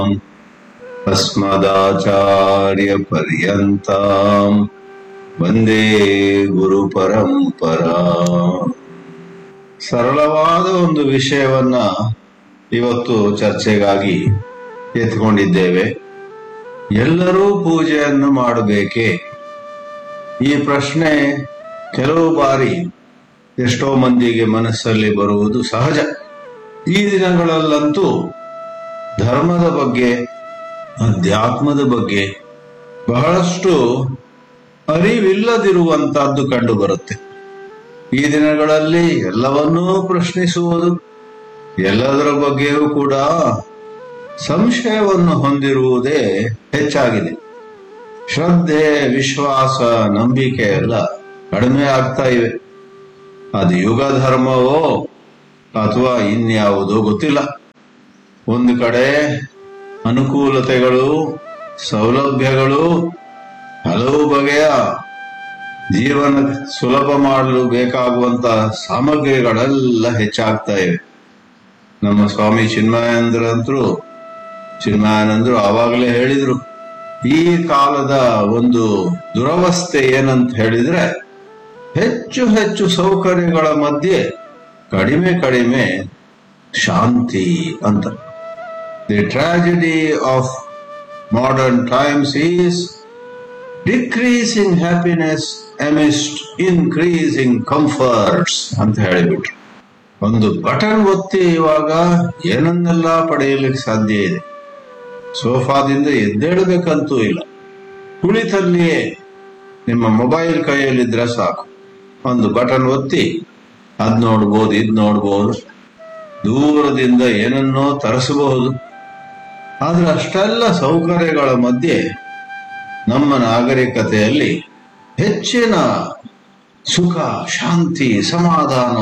अस्मदाचार्यपर्यन्ताम् ವಂದೇ ಗುರು ಪರಂಪರಾ ಸರಳವಾದ ಒಂದು ವಿಷಯವನ್ನ ಇವತ್ತು ಚರ್ಚೆಗಾಗಿ ಎತ್ಕೊಂಡಿದ್ದೇವೆ ಎಲ್ಲರೂ ಪೂಜೆಯನ್ನು ಮಾಡಬೇಕೇ ಈ ಪ್ರಶ್ನೆ ಕೆಲವು ಬಾರಿ ಎಷ್ಟೋ ಮಂದಿಗೆ ಮನಸ್ಸಲ್ಲಿ ಬರುವುದು ಸಹಜ ಈ ದಿನಗಳಲ್ಲಂತೂ ಧರ್ಮದ ಬಗ್ಗೆ ಅಧ್ಯಾತ್ಮದ ಬಗ್ಗೆ ಬಹಳಷ್ಟು ಅರಿವಿಲ್ಲದಿರುವಂತಹದ್ದು ಕಂಡು ಬರುತ್ತೆ ಈ ದಿನಗಳಲ್ಲಿ ಎಲ್ಲವನ್ನೂ ಪ್ರಶ್ನಿಸುವುದು ಎಲ್ಲದರ ಬಗ್ಗೆಯೂ ಕೂಡ ಸಂಶಯವನ್ನು ಹೊಂದಿರುವುದೇ ಹೆಚ್ಚಾಗಿದೆ ಶ್ರದ್ಧೆ ವಿಶ್ವಾಸ ನಂಬಿಕೆ ಎಲ್ಲ ಕಡಿಮೆ ಆಗ್ತಾ ಇವೆ ಅದು ಯುಗ ಧರ್ಮವೋ ಅಥವಾ ಇನ್ಯಾವುದೋ ಗೊತ್ತಿಲ್ಲ ಒಂದು ಕಡೆ ಅನುಕೂಲತೆಗಳು ಸೌಲಭ್ಯಗಳು ಹಲವು ಬಗೆಯ ಜೀವನ ಸುಲಭ ಮಾಡಲು ಬೇಕಾಗುವಂತ ಸಾಮಗ್ರಿಗಳೆಲ್ಲ ಹೆಚ್ಚಾಗ್ತಾ ಇವೆ ನಮ್ಮ ಸ್ವಾಮಿ ಚಿನ್ಮಯಾನಂದರಂತರು ಚಿನ್ಮಯಾನಂದರು ಆವಾಗಲೇ ಹೇಳಿದ್ರು ಈ ಕಾಲದ ಒಂದು ದುರವಸ್ಥೆ ಏನಂತ ಹೇಳಿದ್ರೆ ಹೆಚ್ಚು ಹೆಚ್ಚು ಸೌಕರ್ಯಗಳ ಮಧ್ಯೆ ಕಡಿಮೆ ಕಡಿಮೆ ಶಾಂತಿ ಅಂತ the tragedy of modern times is decreasing happiness amidst increasing comforts ಅಂತ ಹೇಳಿಬಿಟ್ರು ಒಂದು ಬಟನ್ ಒತ್ತಿ ಇವಾಗ ಏನನ್ನೆಲ್ಲ ಪಡೆಯಲಿಕ್ಕೆ ಸಾಧ್ಯ ಇದೆ ಸೋಫಾದಿಂದ ಎದ್ದೇಳಬೇಕಂತೂ ಇಲ್ಲ ಕುಳಿತಲ್ಲಿಯೇ ನಿಮ್ಮ ಮೊಬೈಲ್ ಕೈಯಲ್ಲಿದ್ರೆ ಸಾಕು ಒಂದು ಬಟನ್ ಒತ್ತಿ ಅದ್ ನೋಡ್ಬೋದು ಇದ್ ನೋಡ್ಬೋದು ದೂರದಿಂದ ಏನನ್ನೋ ತರಿಸಬಹುದು ಆದ್ರೆ ಅಷ್ಟೆಲ್ಲ ಸೌಕರ್ಯಗಳ ಮಧ್ಯೆ ನಮ್ಮ ನಾಗರಿಕತೆಯಲ್ಲಿ ಹೆಚ್ಚಿನ ಸುಖ ಶಾಂತಿ ಸಮಾಧಾನ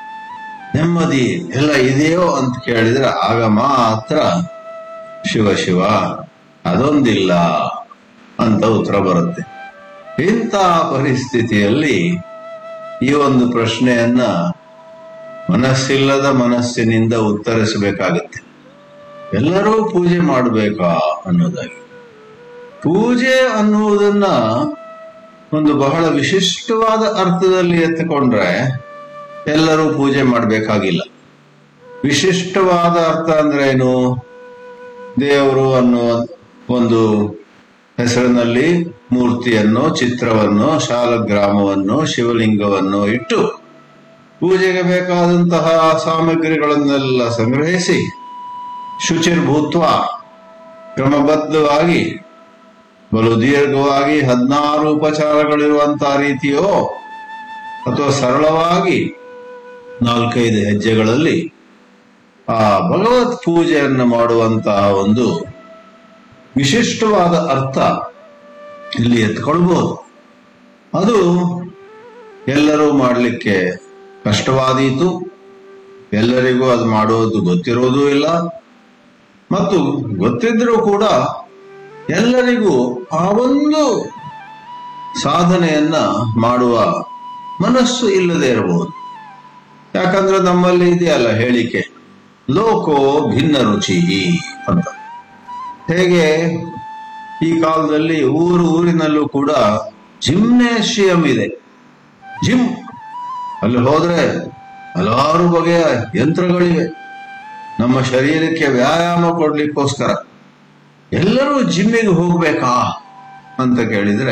ನೆಮ್ಮದಿ ಎಲ್ಲ ಇದೆಯೋ ಅಂತ ಕೇಳಿದ್ರೆ ಆಗ ಮಾತ್ರ ಶಿವ ಶಿವ ಅದೊಂದಿಲ್ಲ ಅಂತ ಉತ್ತರ ಬರುತ್ತೆ ಇಂಥ ಪರಿಸ್ಥಿತಿಯಲ್ಲಿ ಈ ಒಂದು ಪ್ರಶ್ನೆಯನ್ನ ಮನಸ್ಸಿಲ್ಲದ ಮನಸ್ಸಿನಿಂದ ಉತ್ತರಿಸಬೇಕಾಗತ್ತೆ ಎಲ್ಲರೂ ಪೂಜೆ ಮಾಡಬೇಕಾ ಅನ್ನೋದಾಗಿ ಪೂಜೆ ಅನ್ನುವುದನ್ನ ಒಂದು ಬಹಳ ವಿಶಿಷ್ಟವಾದ ಅರ್ಥದಲ್ಲಿ ಎತ್ತಿಕೊಂಡ್ರೆ ಎಲ್ಲರೂ ಪೂಜೆ ಮಾಡಬೇಕಾಗಿಲ್ಲ ವಿಶಿಷ್ಟವಾದ ಅರ್ಥ ಅಂದ್ರೆ ಏನು ದೇವರು ಅನ್ನುವ ಒಂದು ಹೆಸರಿನಲ್ಲಿ ಮೂರ್ತಿಯನ್ನು ಚಿತ್ರವನ್ನು ಶಾಲಗ್ರಾಮವನ್ನು ಶಿವಲಿಂಗವನ್ನು ಇಟ್ಟು ಪೂಜೆಗೆ ಬೇಕಾದಂತಹ ಸಾಮಗ್ರಿಗಳನ್ನೆಲ್ಲ ಸಂಗ್ರಹಿಸಿ ಶುಚಿರ್ಭೂತ್ವ ಕ್ರಮಬದ್ಧವಾಗಿ ಬಲು ದೀರ್ಘವಾಗಿ ಹದಿನಾರು ಉಪಚಾರಗಳಿರುವಂತಹ ರೀತಿಯೋ ಅಥವಾ ಸರಳವಾಗಿ ನಾಲ್ಕೈದು ಹೆಜ್ಜೆಗಳಲ್ಲಿ ಆ ಭಗವತ್ ಪೂಜೆಯನ್ನು ಮಾಡುವಂತಹ ಒಂದು ವಿಶಿಷ್ಟವಾದ ಅರ್ಥ ಇಲ್ಲಿ ಎತ್ಕೊಳ್ಬಹುದು ಅದು ಎಲ್ಲರೂ ಮಾಡಲಿಕ್ಕೆ ಕಷ್ಟವಾದೀತು ಎಲ್ಲರಿಗೂ ಅದು ಮಾಡೋದು ಗೊತ್ತಿರೋದೂ ಇಲ್ಲ ಮತ್ತು ಗೊತ್ತಿದ್ರೂ ಕೂಡ ಎಲ್ಲರಿಗೂ ಆ ಒಂದು ಸಾಧನೆಯನ್ನ ಮಾಡುವ ಮನಸ್ಸು ಇಲ್ಲದೆ ಇರಬಹುದು ಯಾಕಂದ್ರೆ ನಮ್ಮಲ್ಲಿ ಇದೆಯಲ್ಲ ಹೇಳಿಕೆ ಲೋಕೋ ಭಿನ್ನ ರುಚಿ ಅಂತ ಹೇಗೆ ಈ ಕಾಲದಲ್ಲಿ ಊರು ಊರಿನಲ್ಲೂ ಕೂಡ ಜಿಮ್ನೇಷಿಯಂ ಇದೆ ಜಿಮ್ ಅಲ್ಲಿ ಹೋದ್ರೆ ಹಲವಾರು ಬಗೆಯ ಯಂತ್ರಗಳಿವೆ ನಮ್ಮ ಶರೀರಕ್ಕೆ ವ್ಯಾಯಾಮ ಕೊಡ್ಲಿಕ್ಕೋಸ್ಕರ ಎಲ್ಲರೂ ಜಿಮ್ಮಿಗೆ ಹೋಗ್ಬೇಕಾ ಅಂತ ಕೇಳಿದ್ರೆ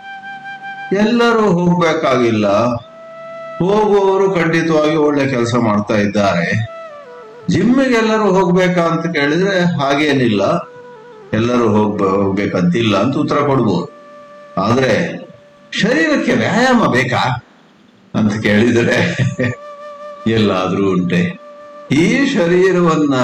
ಎಲ್ಲರೂ ಹೋಗ್ಬೇಕಾಗಿಲ್ಲ ಹೋಗುವವರು ಖಂಡಿತವಾಗಿ ಒಳ್ಳೆ ಕೆಲಸ ಮಾಡ್ತಾ ಇದ್ದಾರೆ ಜಿಮ್ಮಿಗೆ ಎಲ್ಲರೂ ಹೋಗ್ಬೇಕಾ ಅಂತ ಕೇಳಿದ್ರೆ ಹಾಗೇನಿಲ್ಲ ಎಲ್ಲರೂ ಹೋಗ್ಬ ಹೋಗ್ಬೇಕಂತಿಲ್ಲ ಅಂತ ಉತ್ತರ ಕೊಡ್ಬೋದು ಆದ್ರೆ ಶರೀರಕ್ಕೆ ವ್ಯಾಯಾಮ ಬೇಕಾ ಅಂತ ಕೇಳಿದರೆ ಎಲ್ಲಾದ್ರೂ ಉಂಟೆ ಈ ಶರೀರವನ್ನ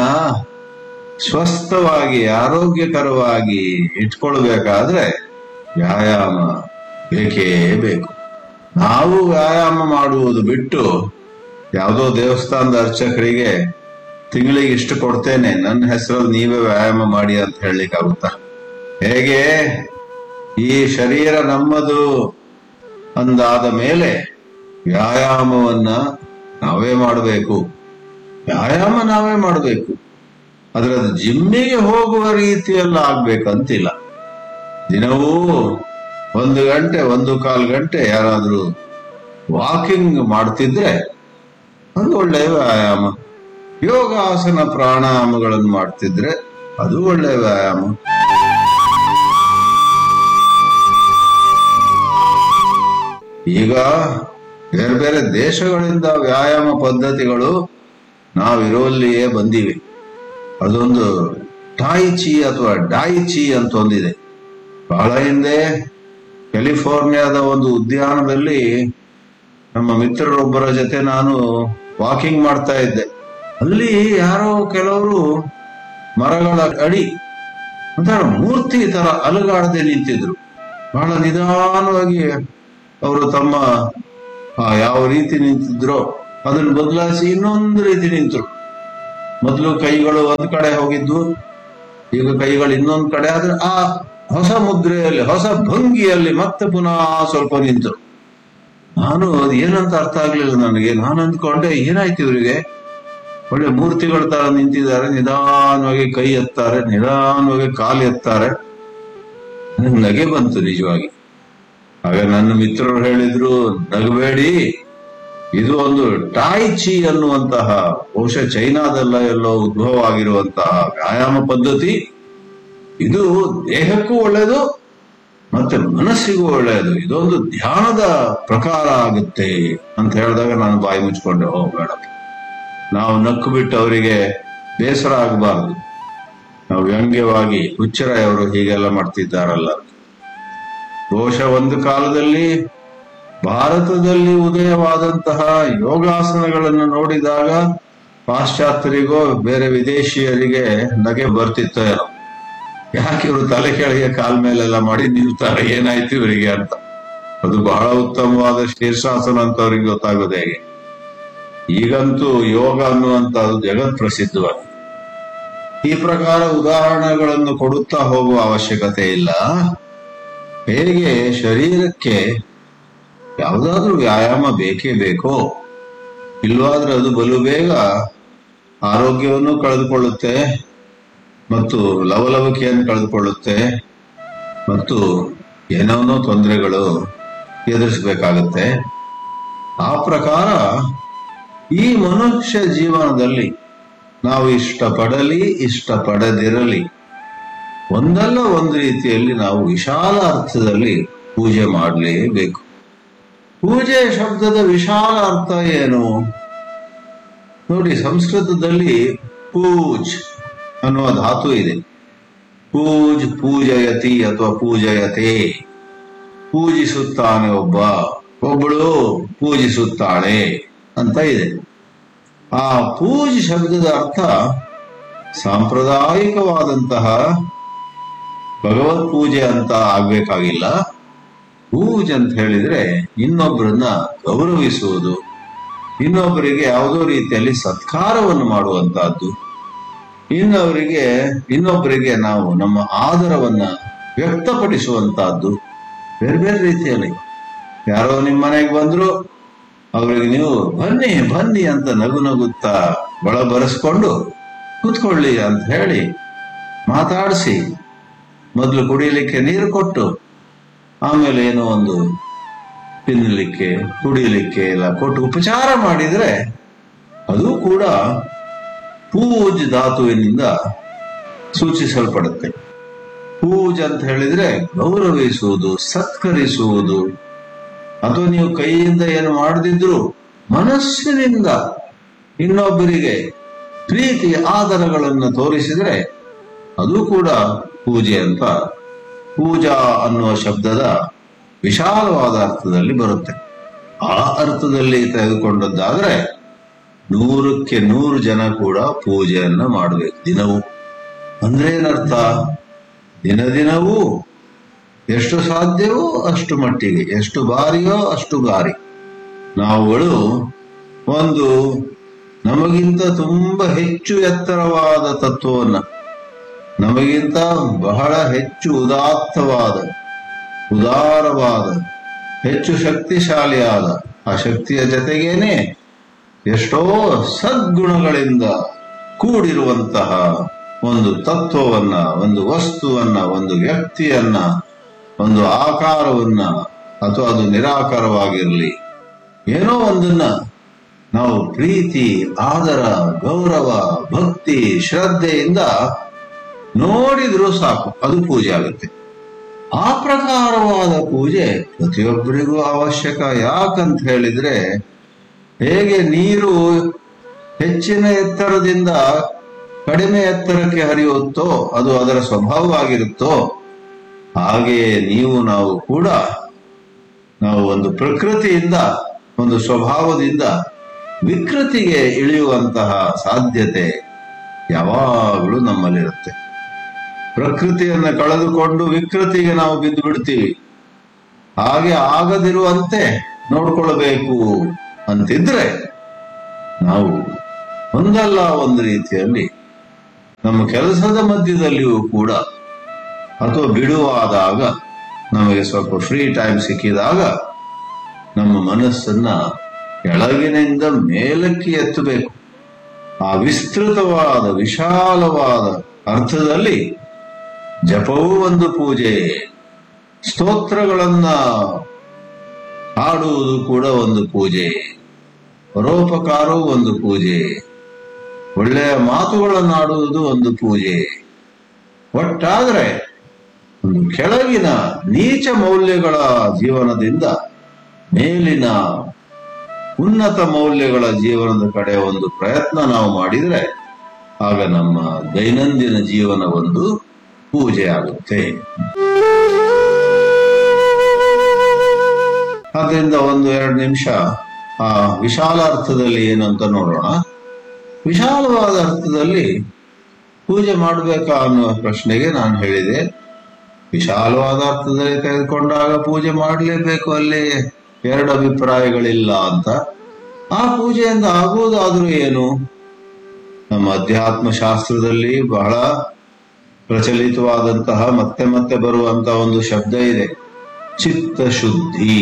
ಸ್ವಸ್ಥವಾಗಿ ಆರೋಗ್ಯಕರವಾಗಿ ಇಟ್ಕೊಳ್ಬೇಕಾದ್ರೆ ವ್ಯಾಯಾಮ ಬೇಕೇ ಬೇಕು ನಾವು ವ್ಯಾಯಾಮ ಮಾಡುವುದು ಬಿಟ್ಟು ಯಾವುದೋ ದೇವಸ್ಥಾನದ ಅರ್ಚಕರಿಗೆ ತಿಂಗಳಿಗೆ ಇಷ್ಟು ಕೊಡ್ತೇನೆ ನನ್ನ ಹೆಸರಲ್ಲಿ ನೀವೇ ವ್ಯಾಯಾಮ ಮಾಡಿ ಅಂತ ಹೇಳಲಿಕ್ಕಾಗುತ್ತಾ ಹೇಗೆ ಈ ಶರೀರ ನಮ್ಮದು ಅಂದಾದ ಮೇಲೆ ವ್ಯಾಯಾಮವನ್ನ ನಾವೇ ಮಾಡಬೇಕು ವ್ಯಾಯಾಮ ನಾವೇ ಮಾಡಬೇಕು ಆದ್ರೆ ಅದು ಜಿಮ್ಮಿಗೆ ಹೋಗುವ ರೀತಿಯಲ್ಲಿ ಆಗ್ಬೇಕಂತಿಲ್ಲ ದಿನವೂ ಒಂದು ಗಂಟೆ ಒಂದು ಕಾಲು ಗಂಟೆ ಯಾರಾದ್ರೂ ವಾಕಿಂಗ್ ಮಾಡ್ತಿದ್ರೆ ಅದು ಒಳ್ಳೆಯ ವ್ಯಾಯಾಮ ಯೋಗಾಸನ ಪ್ರಾಣಾಯಾಮಗಳನ್ನು ಮಾಡ್ತಿದ್ರೆ ಅದು ಒಳ್ಳೆಯ ವ್ಯಾಯಾಮ ಈಗ ಬೇರೆ ಬೇರೆ ದೇಶಗಳಿಂದ ವ್ಯಾಯಾಮ ಪದ್ಧತಿಗಳು ನಾವಿರುವಲ್ಲಿಯೇ ಬಂದಿವೆ ಅದೊಂದು ಟಾಯ್ಚಿ ಅಥವಾ ಡಾಯ್ಚಿ ಅಂತ ಒಂದಿದೆ ಬಹಳ ಹಿಂದೆ ಕ್ಯಾಲಿಫೋರ್ನಿಯಾದ ಒಂದು ಉದ್ಯಾನದಲ್ಲಿ ನಮ್ಮ ಮಿತ್ರರೊಬ್ಬರ ಜೊತೆ ನಾನು ವಾಕಿಂಗ್ ಮಾಡ್ತಾ ಇದ್ದೆ ಅಲ್ಲಿ ಯಾರೋ ಕೆಲವರು ಮರಗಳ ಅಡಿ ಒಂಥರ ಮೂರ್ತಿ ತರ ಅಲುಗಾಡದೆ ನಿಂತಿದ್ರು ಬಹಳ ನಿಧಾನವಾಗಿ ಅವರು ತಮ್ಮ ಆ, ಯಾವ ರೀತಿ ನಿಂತಿದ್ರೋ ಅದನ್ನು ಬದಲಾಯಿಸಿ ಇನ್ನೊಂದು ರೀತಿ ನಿಂತರು ಮೊದಲು ಕೈಗಳು ಒಂದ್ ಕಡೆ ಹೋಗಿದ್ವು ಈಗ ಕೈಗಳು ಇನ್ನೊಂದ್ ಕಡೆ ಆದ್ರೆ ಆ ಹೊಸ ಮುದ್ರೆಯಲ್ಲಿ ಹೊಸ ಭಂಗಿಯಲ್ಲಿ ಮತ್ತೆ ಪುನಃ ಸ್ವಲ್ಪ ನಿಂತರು ನಾನು ಅದು ಏನಂತ ಅರ್ಥ ಆಗ್ಲಿಲ್ಲ ನನಗೆ ನಾನು ಅಂದ್ಕೊಂಡೆ ಏನಾಯ್ತು ಇವರಿಗೆ ಒಳ್ಳೆ ಮೂರ್ತಿಗಳ ತರ ನಿಂತಿದ್ದಾರೆ ನಿಧಾನವಾಗಿ ಕೈ ಎತ್ತಾರೆ ನಿಧಾನವಾಗಿ ಕಾಲು ಎತ್ತಾರೆ ನನಗೆ ನಗೆ ಬಂತು ನಿಜವಾಗಿ ಆಗ ನನ್ನ ಮಿತ್ರರು ಹೇಳಿದ್ರು ನಗಬೇಡಿ ಇದು ಒಂದು ಟಾಯ್ಚಿ ಅನ್ನುವಂತಹ ಬಹುಶಃ ಚೈನಾದಲ್ಲ ಎಲ್ಲೋ ಉದ್ಭವ ಆಗಿರುವಂತಹ ವ್ಯಾಯಾಮ ಪದ್ಧತಿ ಇದು ದೇಹಕ್ಕೂ ಒಳ್ಳೆಯದು ಮತ್ತೆ ಮನಸ್ಸಿಗೂ ಒಳ್ಳೆಯದು ಇದೊಂದು ಧ್ಯಾನದ ಪ್ರಕಾರ ಆಗುತ್ತೆ ಅಂತ ಹೇಳಿದಾಗ ನಾನು ಬಾಯಿ ಮುಚ್ಕೊಂಡೆ ಓ ಬೇಡ ನಾವು ನಕ್ಕು ಬಿಟ್ಟು ಅವರಿಗೆ ಬೇಸರ ಆಗಬಾರದು ನಾವು ವ್ಯಂಗ್ಯವಾಗಿ ಹುಚ್ಚರಾಯವರು ಹೀಗೆಲ್ಲ ಮಾಡ್ತಿದ್ದಾರಲ್ಲ ಬಹುಶಃ ಒಂದು ಕಾಲದಲ್ಲಿ ಭಾರತದಲ್ಲಿ ಉದಯವಾದಂತಹ ಯೋಗಾಸನಗಳನ್ನು ನೋಡಿದಾಗ ಪಾಶ್ಚಾತ್ಯರಿಗೋ ಬೇರೆ ವಿದೇಶಿಯರಿಗೆ ನಗೆ ಬರ್ತಿತ್ತೋ ಏನೋ ಯಾಕೆ ಇವರು ತಲೆ ಕೆಳಗೆ ಕಾಲ್ ಮೇಲೆಲ್ಲ ಮಾಡಿ ನಿಲ್ತಾರೆ ಏನಾಯ್ತು ಇವರಿಗೆ ಅಂತ ಅದು ಬಹಳ ಉತ್ತಮವಾದ ಶೀರ್ಷಾಸನ ಅಂತ ಅವ್ರಿಗೆ ಗೊತ್ತಾಗೋದು ಹೇಗೆ ಈಗಂತೂ ಯೋಗ ಅನ್ನುವಂಥದ್ದು ಜಗತ್ ಪ್ರಸಿದ್ಧವಾಗಿದೆ ಈ ಪ್ರಕಾರ ಉದಾಹರಣೆಗಳನ್ನು ಕೊಡುತ್ತಾ ಹೋಗುವ ಅವಶ್ಯಕತೆ ಇಲ್ಲ ಹೇಗೆ ಶರೀರಕ್ಕೆ ಯಾವುದಾದ್ರೂ ವ್ಯಾಯಾಮ ಬೇಕೇ ಬೇಕೋ ಇಲ್ವಾದ್ರೆ ಅದು ಬಲು ಬೇಗ ಆರೋಗ್ಯವನ್ನು ಕಳೆದುಕೊಳ್ಳುತ್ತೆ ಮತ್ತು ಲವಲವಿಕೆಯನ್ನು ಕಳೆದುಕೊಳ್ಳುತ್ತೆ ಮತ್ತು ಏನೇನೋ ತೊಂದರೆಗಳು ಎದುರಿಸಬೇಕಾಗುತ್ತೆ ಆ ಪ್ರಕಾರ ಈ ಮನುಷ್ಯ ಜೀವನದಲ್ಲಿ ನಾವು ಇಷ್ಟಪಡಲಿ ಇಷ್ಟಪಡದಿರಲಿ ಒಂದಲ್ಲ ಒಂದು ರೀತಿಯಲ್ಲಿ ನಾವು ವಿಶಾಲ ಅರ್ಥದಲ್ಲಿ ಪೂಜೆ ಮಾಡಲೇಬೇಕು ಪೂಜೆ ಶಬ್ದದ ವಿಶಾಲ ಅರ್ಥ ಏನು ನೋಡಿ ಸಂಸ್ಕೃತದಲ್ಲಿ ಪೂಜ್ ಅನ್ನುವ ಧಾತು ಇದೆ ಪೂಜ್ ಪೂಜಯತಿ ಅಥವಾ ಪೂಜಯತೆ ಪೂಜಿಸುತ್ತಾನೆ ಒಬ್ಬ ಒಬ್ಬಳು ಪೂಜಿಸುತ್ತಾಳೆ ಅಂತ ಇದೆ ಆ ಪೂಜ್ ಶಬ್ದದ ಅರ್ಥ ಸಾಂಪ್ರದಾಯಿಕವಾದಂತಹ ಭಗವತ್ ಪೂಜೆ ಅಂತ ಆಗ್ಬೇಕಾಗಿಲ್ಲ ಪೂಜ್ ಅಂತ ಹೇಳಿದ್ರೆ ಇನ್ನೊಬ್ಬರನ್ನ ಗೌರವಿಸುವುದು ಇನ್ನೊಬ್ಬರಿಗೆ ಯಾವುದೋ ರೀತಿಯಲ್ಲಿ ಸತ್ಕಾರವನ್ನು ಮಾಡುವಂತಹದ್ದು ಇನ್ನೊಬ್ಬರಿಗೆ ಇನ್ನೊಬ್ಬರಿಗೆ ನಾವು ನಮ್ಮ ಆದರವನ್ನ ವ್ಯಕ್ತಪಡಿಸುವಂತಹದ್ದು ಬೇರೆ ಬೇರೆ ರೀತಿಯಲ್ಲಿ ಯಾರೋ ನಿಮ್ಮ ಮನೆಗೆ ಬಂದ್ರು ಅವರಿಗೆ ನೀವು ಬನ್ನಿ ಬನ್ನಿ ಅಂತ ನಗು ನಗುತ್ತಾ ಒಳ ಬರೆಸ್ಕೊಂಡು ಕೂತ್ಕೊಳ್ಳಿ ಅಂತ ಹೇಳಿ ಮಾತಾಡಿಸಿ ಮೊದಲು ಕುಡಿಯಲಿಕ್ಕೆ ನೀರು ಕೊಟ್ಟು ಆಮೇಲೆ ಏನೋ ಒಂದು ತಿನ್ನಲಿಕ್ಕೆ ಕುಡಿಯಲಿಕ್ಕೆ ಎಲ್ಲ ಕೊಟ್ಟು ಉಪಚಾರ ಮಾಡಿದ್ರೆ ಅದು ಕೂಡ ಪೂಜ್ ಧಾತುವಿನಿಂದ ಸೂಚಿಸಲ್ಪಡುತ್ತೆ ಪೂಜ್ ಅಂತ ಹೇಳಿದ್ರೆ ಗೌರವಿಸುವುದು ಸತ್ಕರಿಸುವುದು ಅಥವಾ ನೀವು ಕೈಯಿಂದ ಏನು ಮಾಡದಿದ್ರು ಮನಸ್ಸಿನಿಂದ ಇನ್ನೊಬ್ಬರಿಗೆ ಪ್ರೀತಿ ಆದರಗಳನ್ನು ತೋರಿಸಿದ್ರೆ ಅದು ಕೂಡ ಪೂಜೆ ಅಂತ ಪೂಜಾ ಅನ್ನುವ ಶಬ್ದದ ವಿಶಾಲವಾದ ಅರ್ಥದಲ್ಲಿ ಬರುತ್ತೆ ಆ ಅರ್ಥದಲ್ಲಿ ತೆಗೆದುಕೊಂಡದ್ದಾದ್ರೆ ನೂರಕ್ಕೆ ನೂರು ಜನ ಕೂಡ ಪೂಜೆಯನ್ನ ಮಾಡಬೇಕು ದಿನವೂ ಅಂದ್ರೆ ಏನರ್ಥ ದಿನ ದಿನವೂ ಎಷ್ಟು ಸಾಧ್ಯವೋ ಅಷ್ಟು ಮಟ್ಟಿಗೆ ಎಷ್ಟು ಬಾರಿಯೋ ಅಷ್ಟು ಬಾರಿ ನಾವುಗಳು ಒಂದು ನಮಗಿಂತ ತುಂಬಾ ಹೆಚ್ಚು ಎತ್ತರವಾದ ತತ್ವವನ್ನ ನಮಗಿಂತ ಬಹಳ ಹೆಚ್ಚು ಉದಾತ್ತವಾದ ಉದಾರವಾದ ಹೆಚ್ಚು ಶಕ್ತಿಶಾಲಿಯಾದ ಆ ಶಕ್ತಿಯ ಜೊತೆಗೇನೆ ಎಷ್ಟೋ ಸದ್ಗುಣಗಳಿಂದ ಕೂಡಿರುವಂತಹ ಒಂದು ತತ್ವವನ್ನ ಒಂದು ವಸ್ತುವನ್ನ ಒಂದು ವ್ಯಕ್ತಿಯನ್ನ ಒಂದು ಆಕಾರವನ್ನ ಅಥವಾ ಅದು ನಿರಾಕಾರವಾಗಿರಲಿ ಏನೋ ಒಂದನ್ನ ನಾವು ಪ್ರೀತಿ ಆದರ ಗೌರವ ಭಕ್ತಿ ಶ್ರದ್ಧೆಯಿಂದ ನೋಡಿದ್ರೂ ಸಾಕು ಅದು ಪೂಜೆ ಆಗುತ್ತೆ ಆ ಪ್ರಕಾರವಾದ ಪೂಜೆ ಪ್ರತಿಯೊಬ್ಬರಿಗೂ ಅವಶ್ಯಕ ಯಾಕಂತ ಹೇಳಿದ್ರೆ ಹೇಗೆ ನೀರು ಹೆಚ್ಚಿನ ಎತ್ತರದಿಂದ ಕಡಿಮೆ ಎತ್ತರಕ್ಕೆ ಹರಿಯುತ್ತೋ ಅದು ಅದರ ಸ್ವಭಾವವಾಗಿರುತ್ತೋ ಹಾಗೆಯೇ ನೀವು ನಾವು ಕೂಡ ನಾವು ಒಂದು ಪ್ರಕೃತಿಯಿಂದ ಒಂದು ಸ್ವಭಾವದಿಂದ ವಿಕೃತಿಗೆ ಇಳಿಯುವಂತಹ ಸಾಧ್ಯತೆ ಯಾವಾಗಲೂ ನಮ್ಮಲ್ಲಿರುತ್ತೆ ಪ್ರಕೃತಿಯನ್ನು ಕಳೆದುಕೊಂಡು ವಿಕೃತಿಗೆ ನಾವು ಬಿದ್ದು ಬಿಡ್ತೀವಿ ಹಾಗೆ ಆಗದಿರುವಂತೆ ನೋಡ್ಕೊಳ್ಬೇಕು ಅಂತಿದ್ರೆ ನಾವು ಒಂದಲ್ಲ ಒಂದು ರೀತಿಯಲ್ಲಿ ನಮ್ಮ ಕೆಲಸದ ಮಧ್ಯದಲ್ಲಿಯೂ ಕೂಡ ಅಥವಾ ಬಿಡುವಾದಾಗ ನಮಗೆ ಸ್ವಲ್ಪ ಫ್ರೀ ಟೈಮ್ ಸಿಕ್ಕಿದಾಗ ನಮ್ಮ ಮನಸ್ಸನ್ನ ಕೆಳಗಿನಿಂದ ಮೇಲಕ್ಕೆ ಎತ್ತಬೇಕು ಆ ವಿಸ್ತೃತವಾದ ವಿಶಾಲವಾದ ಅರ್ಥದಲ್ಲಿ ಜಪವೂ ಒಂದು ಪೂಜೆ ಸ್ತೋತ್ರಗಳನ್ನ ಹಾಡುವುದು ಕೂಡ ಒಂದು ಪೂಜೆ ಪರೋಪಕಾರವೂ ಒಂದು ಪೂಜೆ ಒಳ್ಳೆಯ ಮಾತುಗಳನ್ನಾಡುವುದು ಒಂದು ಪೂಜೆ ಒಟ್ಟಾದ್ರೆ ಒಂದು ಕೆಳಗಿನ ನೀಚ ಮೌಲ್ಯಗಳ ಜೀವನದಿಂದ ಮೇಲಿನ ಉನ್ನತ ಮೌಲ್ಯಗಳ ಜೀವನದ ಕಡೆ ಒಂದು ಪ್ರಯತ್ನ ನಾವು ಮಾಡಿದ್ರೆ ಆಗ ನಮ್ಮ ದೈನಂದಿನ ಜೀವನ ಒಂದು ಪೂಜೆ ಆಗುತ್ತೆ ಆದ್ರಿಂದ ಒಂದು ಎರಡು ನಿಮಿಷ ಆ ವಿಶಾಲ ಅರ್ಥದಲ್ಲಿ ಏನು ಅಂತ ನೋಡೋಣ ವಿಶಾಲವಾದ ಅರ್ಥದಲ್ಲಿ ಪೂಜೆ ಮಾಡಬೇಕಾ ಅನ್ನುವ ಪ್ರಶ್ನೆಗೆ ನಾನು ಹೇಳಿದೆ ವಿಶಾಲವಾದ ಅರ್ಥದಲ್ಲಿ ತೆಗೆದುಕೊಂಡಾಗ ಪೂಜೆ ಮಾಡಲೇಬೇಕು ಅಲ್ಲಿ ಎರಡು ಅಭಿಪ್ರಾಯಗಳಿಲ್ಲ ಅಂತ ಆ ಪೂಜೆಯಿಂದ ಆಗುವುದಾದ್ರೂ ಏನು ನಮ್ಮ ಅಧ್ಯಾತ್ಮ ಶಾಸ್ತ್ರದಲ್ಲಿ ಬಹಳ ಪ್ರಚಲಿತವಾದಂತಹ ಮತ್ತೆ ಮತ್ತೆ ಬರುವಂತಹ ಒಂದು ಶಬ್ದ ಇದೆ ಚಿತ್ತ ಶುದ್ಧಿ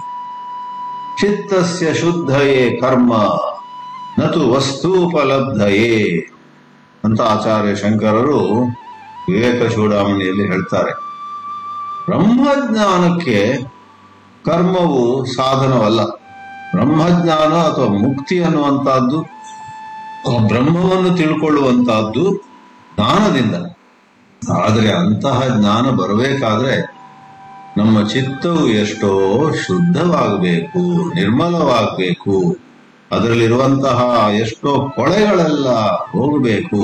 ಚಿತ್ತಸ್ಯ ಶುದ್ಧಯೇ ಕರ್ಮ ನತು ವಸ್ತೂಪಲಬ್ಧಯೇ ಅಂತ ಆಚಾರ್ಯ ಶಂಕರರು ವಿವೇಕ ಚೂಡಾಮಣಿಯಲ್ಲಿ ಹೇಳ್ತಾರೆ ಬ್ರಹ್ಮಜ್ಞಾನಕ್ಕೆ ಕರ್ಮವು ಸಾಧನವಲ್ಲ ಬ್ರಹ್ಮಜ್ಞಾನ ಅಥವಾ ಮುಕ್ತಿ ಅನ್ನುವಂತಹದ್ದು ಬ್ರಹ್ಮವನ್ನು ತಿಳ್ಕೊಳ್ಳುವಂತಹದ್ದು ಜ್ಞಾನದಿಂದ ಆದರೆ ಅಂತಹ ಜ್ಞಾನ ಬರಬೇಕಾದ್ರೆ ನಮ್ಮ ಚಿತ್ತವು ಎಷ್ಟೋ ಶುದ್ಧವಾಗಬೇಕು ನಿರ್ಮಲವಾಗಬೇಕು ಅದರಲ್ಲಿರುವಂತಹ ಎಷ್ಟೋ ಕೊಳೆಗಳೆಲ್ಲ ಹೋಗಬೇಕು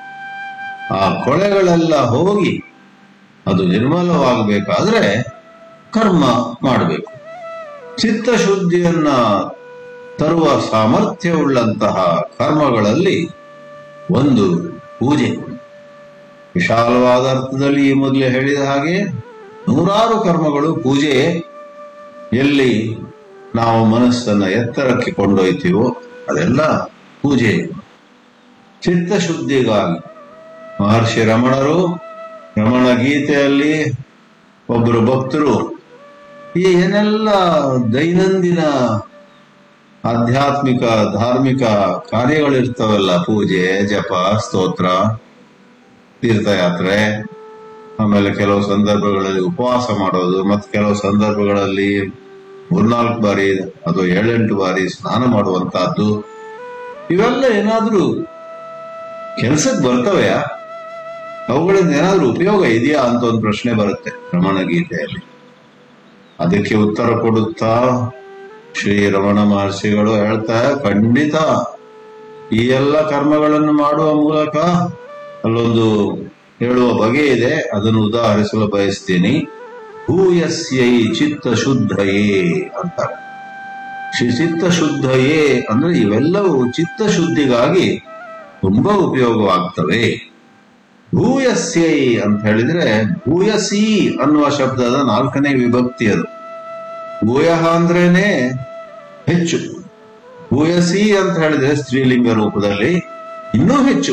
ಆ ಕೊಳೆಗಳೆಲ್ಲ ಹೋಗಿ ಅದು ನಿರ್ಮಲವಾಗಬೇಕಾದ್ರೆ ಕರ್ಮ ಮಾಡಬೇಕು ಚಿತ್ತಶುದ್ಧಿಯನ್ನ ತರುವ ಸಾಮರ್ಥ್ಯವುಳ್ಳಂತಹ ಕರ್ಮಗಳಲ್ಲಿ ಒಂದು ಪೂಜೆ ವಿಶಾಲವಾದ ಅರ್ಥದಲ್ಲಿ ಈ ಮೊದಲೇ ಹೇಳಿದ ಹಾಗೆ ನೂರಾರು ಕರ್ಮಗಳು ಪೂಜೆ ಎಲ್ಲಿ ನಾವು ಮನಸ್ಸನ್ನ ಎತ್ತರಕ್ಕೆ ಕೊಂಡೊಯ್ತೀವೋ ಅದೆಲ್ಲ ಪೂಜೆ ಚಿತ್ತಶುದ್ಧಿಗಾಗಿ ಮಹರ್ಷಿ ರಮಣರು ರಮಣ ಗೀತೆಯಲ್ಲಿ ಒಬ್ಬರು ಭಕ್ತರು ಈ ಏನೆಲ್ಲ ದೈನಂದಿನ ಆಧ್ಯಾತ್ಮಿಕ ಧಾರ್ಮಿಕ ಕಾರ್ಯಗಳಿರ್ತಾವಲ್ಲ ಪೂಜೆ ಜಪ ಸ್ತೋತ್ರ ತೀರ್ಥಯಾತ್ರೆ ಆಮೇಲೆ ಕೆಲವು ಸಂದರ್ಭಗಳಲ್ಲಿ ಉಪವಾಸ ಮಾಡೋದು ಮತ್ತು ಕೆಲವು ಸಂದರ್ಭಗಳಲ್ಲಿ ಮೂರ್ನಾಲ್ಕು ಬಾರಿ ಅಥವಾ ಏಳೆಂಟು ಬಾರಿ ಸ್ನಾನ ಮಾಡುವಂತಹದ್ದು ಇವೆಲ್ಲ ಏನಾದ್ರೂ ಕೆಲ್ಸಕ್ಕೆ ಬರ್ತವೆಯಾ ಅವುಗಳಿಂದ ಏನಾದ್ರೂ ಉಪಯೋಗ ಇದೆಯಾ ಅಂತ ಒಂದು ಪ್ರಶ್ನೆ ಬರುತ್ತೆ ರಮಣ ಗೀತೆಯಲ್ಲಿ ಅದಕ್ಕೆ ಉತ್ತರ ಕೊಡುತ್ತಾ ಶ್ರೀ ರಮಣ ಮಹರ್ಷಿಗಳು ಹೇಳ್ತಾ ಖಂಡಿತ ಈ ಎಲ್ಲ ಕರ್ಮಗಳನ್ನು ಮಾಡುವ ಮೂಲಕ ಅಲ್ಲೊಂದು ಹೇಳುವ ಬಗೆ ಇದೆ ಅದನ್ನು ಉದಾಹರಿಸಲು ಬಯಸ್ತೀನಿ ಭೂಯಸ್ಯೈ ಚಿತ್ತ ಶುದ್ಧಯೇ ಅಂತ ಶ್ರೀ ಚಿತ್ತ ಶುದ್ಧಯೇ ಅಂದ್ರೆ ಇವೆಲ್ಲವೂ ಚಿತ್ತ ಶುದ್ಧಿಗಾಗಿ ತುಂಬಾ ಉಪಯೋಗವಾಗ್ತವೆ ಭೂಯಸ್ಯೈ ಅಂತ ಹೇಳಿದ್ರೆ ಭೂಯಸಿ ಅನ್ನುವ ಶಬ್ದದ ನಾಲ್ಕನೇ ವಿಭಕ್ತಿ ಅದು ಭೂಯಃ ಅಂದ್ರೇನೆ ಹೆಚ್ಚು ಭೂಯಸಿ ಅಂತ ಹೇಳಿದ್ರೆ ಸ್ತ್ರೀಲಿಂಗ ರೂಪದಲ್ಲಿ ಇನ್ನೂ ಹೆಚ್ಚು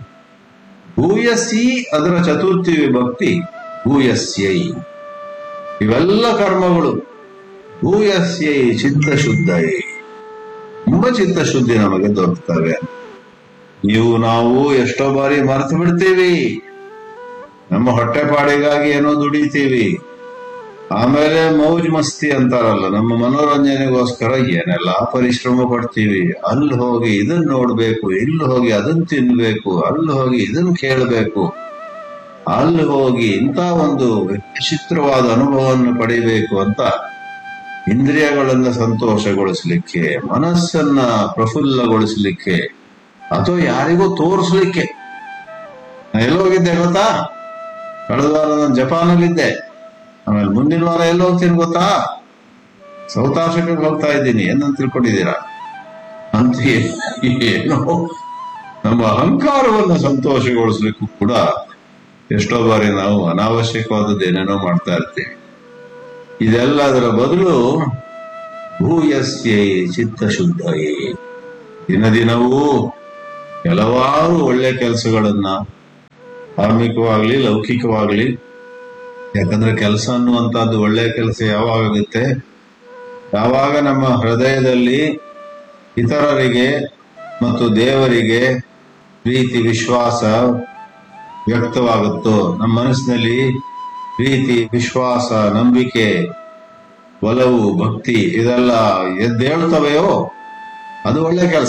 ಭೂಯಸಿ ಅದರ ಚತುರ್ಥಿ ವಿಭಕ್ತಿ ಭೂಯಸ್ಯೈ ಇವೆಲ್ಲ ಕರ್ಮಗಳು ಭೂಯಸ್ಯೈ ಚಿತ್ತಶುದ್ಧಯೇ ತುಂಬ ಚಿತ್ತಶುದ್ಧಿ ನಮಗೆ ದೊರಕ್ತವೆ ನೀವು ನಾವು ಎಷ್ಟೋ ಬಾರಿ ಮರೆತು ಬಿಡ್ತೀವಿ ನಮ್ಮ ಹೊಟ್ಟೆಪಾಡಿಗಾಗಿ ಏನೋ ದುಡಿತೀವಿ ಆಮೇಲೆ ಮೌಜ್ ಮಸ್ತಿ ಅಂತಾರಲ್ಲ ನಮ್ಮ ಮನೋರಂಜನೆಗೋಸ್ಕರ ಏನೆಲ್ಲ ಪರಿಶ್ರಮ ಪಡ್ತೀವಿ ಅಲ್ಲಿ ಹೋಗಿ ಇದನ್ನ ನೋಡ್ಬೇಕು ಇಲ್ಲಿ ಹೋಗಿ ಅದನ್ನ ತಿನ್ಬೇಕು ಅಲ್ಲಿ ಹೋಗಿ ಇದನ್ನ ಕೇಳಬೇಕು ಅಲ್ಲಿ ಹೋಗಿ ಇಂಥ ಒಂದು ವಿಚಿತ್ರವಾದ ಅನುಭವವನ್ನು ಪಡಿಬೇಕು ಅಂತ ಇಂದ್ರಿಯಗಳನ್ನ ಸಂತೋಷಗೊಳಿಸ್ಲಿಕ್ಕೆ ಮನಸ್ಸನ್ನ ಪ್ರಫುಲ್ಲಗೊಳಿಸ್ಲಿಕ್ಕೆ ಅಥವಾ ಯಾರಿಗೂ ತೋರಿಸ್ಲಿಕ್ಕೆ ನಾ ಎಲ್ಲಿ ಹೋಗಿದ್ದೆ ಗೊತ್ತಾ ಕಳೆದ ವಾರ ನಾನು ಜಪಾನಲ್ಲಿದ್ದೆ ಆಮೇಲೆ ಮುಂದಿನ ವಾರ ಎಲ್ಲಿ ಹೋಗ್ತೀನಿ ಗೊತ್ತಾ ಸೌತ್ ಆಫ್ರಿಕಾಗೆ ಹೋಗ್ತಾ ಇದ್ದೀನಿ ಏನಂತ ತಿಳ್ಕೊಂಡಿದ್ದೀರಾ ಅಂತ ಏನೋ ನಮ್ಮ ಅಹಂಕಾರವನ್ನು ಸಂತೋಷಗೊಳಿಸ್ಲಿಕ್ಕೂ ಕೂಡ ಎಷ್ಟೋ ಬಾರಿ ನಾವು ಅನಾವಶ್ಯಕವಾದದ್ದು ಏನೇನೋ ಮಾಡ್ತಾ ಇರ್ತೀವಿ ಇದೆಲ್ಲದರ ಬದಲು ಭೂಯಸ್ಯೈ ಚಿತ್ತಶುದ್ಧಯೇ ದಿನ ದಿನವೂ ಕೆಲವಾರು ಒಳ್ಳೆ ಕೆಲಸಗಳನ್ನ ಧಾರ್ಮಿಕವಾಗ್ಲಿ ಲೌಕಿಕವಾಗ್ಲಿ ಯಾಕಂದ್ರೆ ಕೆಲಸ ಅನ್ನುವಂತಹದ್ದು ಒಳ್ಳೆ ಕೆಲಸ ಯಾವಾಗ ಆಗುತ್ತೆ ಯಾವಾಗ ನಮ್ಮ ಹೃದಯದಲ್ಲಿ ಇತರರಿಗೆ ಮತ್ತು ದೇವರಿಗೆ ಪ್ರೀತಿ ವಿಶ್ವಾಸ ವ್ಯಕ್ತವಾಗುತ್ತೋ ನಮ್ಮ ಮನಸ್ಸಿನಲ್ಲಿ ಪ್ರೀತಿ ವಿಶ್ವಾಸ ನಂಬಿಕೆ ಒಲವು ಭಕ್ತಿ ಇದೆಲ್ಲ ಎದ್ದೇಳ್ತವೆಯೋ ಅದು ಒಳ್ಳೆ ಕೆಲಸ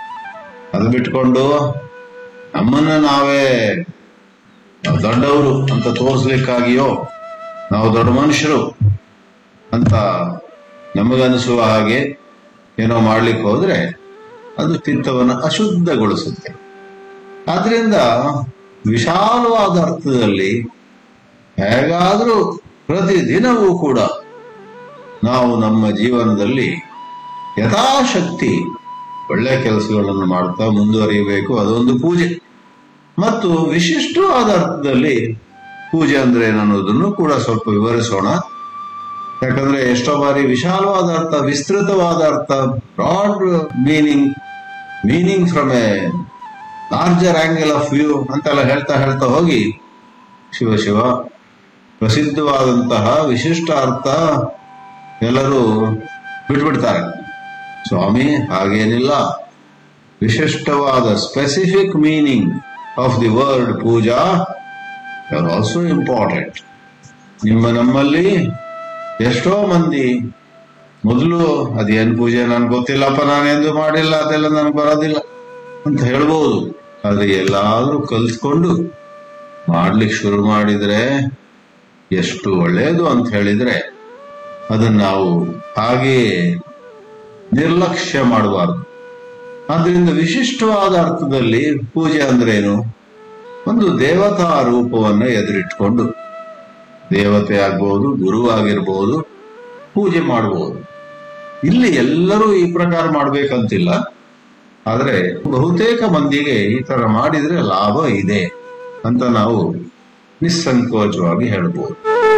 ಅದು ಬಿಟ್ಕೊಂಡು ನಮ್ಮನ್ನ ನಾವೇ ನಾವು ದೊಡ್ಡವರು ಅಂತ ತೋರಿಸ್ಲಿಕ್ಕಾಗಿಯೋ ನಾವು ದೊಡ್ಡ ಮನುಷ್ಯರು ಅಂತ ನಮಗನಿಸುವ ಹಾಗೆ ಏನೋ ಮಾಡ್ಲಿಕ್ಕೆ ಹೋದ್ರೆ ಅದು ಚಿತ್ತವನ್ನು ಅಶುದ್ಧಗೊಳಿಸುತ್ತೆ ಆದ್ರಿಂದ ವಿಶಾಲವಾದ ಅರ್ಥದಲ್ಲಿ ಹೇಗಾದ್ರೂ ಪ್ರತಿದಿನವೂ ಕೂಡ ನಾವು ನಮ್ಮ ಜೀವನದಲ್ಲಿ ಯಥಾಶಕ್ತಿ ಒಳ್ಳೆ ಕೆಲಸಗಳನ್ನು ಮಾಡ್ತಾ ಮುಂದುವರಿಯಬೇಕು ಅದೊಂದು ಪೂಜೆ ಮತ್ತು ವಿಶಿಷ್ಟವಾದ ಅರ್ಥದಲ್ಲಿ ಪೂಜೆ ಅಂದ್ರೆ ಏನನ್ನೋದನ್ನು ಕೂಡ ಸ್ವಲ್ಪ ವಿವರಿಸೋಣ ಯಾಕಂದ್ರೆ ಎಷ್ಟೋ ಬಾರಿ ವಿಶಾಲವಾದ ಅರ್ಥ ವಿಸ್ತೃತವಾದ ಅರ್ಥ broad meaning meaning from a larger angle of view ಅಂತೆಲ್ಲ ಹೇಳ್ತಾ ಹೇಳ್ತಾ ಹೋಗಿ ಶಿವ ಶಿವ ಪ್ರಸಿದ್ಧವಾದಂತಹ ವಿಶಿಷ್ಟ ಅರ್ಥ ಎಲ್ಲರೂ ಬಿಟ್ಬಿಡ್ತಾರೆ ಸ್ವಾಮಿ ಹಾಗೇನಿಲ್ಲ ವಿಶಿಷ್ಟವಾದ specific meaning of the word puja are also important ನಿಮ್ಮ ನಮ್ಮಲ್ಲಿ ಎಷ್ಟೋ ಮಂದಿ ಮೊದಲು ಅದೇನ್ ಪೂಜೆ ನನ್ಗೆ ಗೊತ್ತಿಲ್ಲಪ್ಪ ನಾನೆಂದು ಮಾಡಿಲ್ಲ ಅದೆಲ್ಲ ನನಗೆ ಬರೋದಿಲ್ಲ ಅಂತ ಹೇಳ್ಬೋದು ಆದ್ರೆ ಎಲ್ಲಾದ್ರೂ ಕಲ್ತ್ಕೊಂಡು ಮಾಡ್ಲಿಕ್ಕೆ ಶುರು ಮಾಡಿದ್ರೆ ಎಷ್ಟು ಒಳ್ಳೆಯದು ಅಂತ ಹೇಳಿದ್ರೆ ಅದನ್ನ ನಾವು ಹಾಗೆ ನಿರ್ಲಕ್ಷ್ಯ ಮಾಡಬಾರ್ದು ಆದ್ರಿಂದ ವಿಶಿಷ್ಟವಾದ ಅರ್ಥದಲ್ಲಿ ಪೂಜೆ ಅಂದ್ರೇನು ಒಂದು ದೇವತಾ ರೂಪವನ್ನ ಎದುರಿಟ್ಕೊಂಡು ದೇವತೆ ಆಗ್ಬಹುದು ಗುರು ಆಗಿರ್ಬೋದು ಪೂಜೆ ಮಾಡಬಹುದು ಇಲ್ಲಿ ಎಲ್ಲರೂ ಈ ಪ್ರಕಾರ ಮಾಡ್ಬೇಕಂತಿಲ್ಲ ಆದ್ರೆ ಬಹುತೇಕ ಮಂದಿಗೆ ಈ ತರ ಮಾಡಿದ್ರೆ ಲಾಭ ಇದೆ ಅಂತ ನಾವು ನಿಸ್ಸಂಕೋಚವಾಗಿ ಹೇಳ್ಬೋದು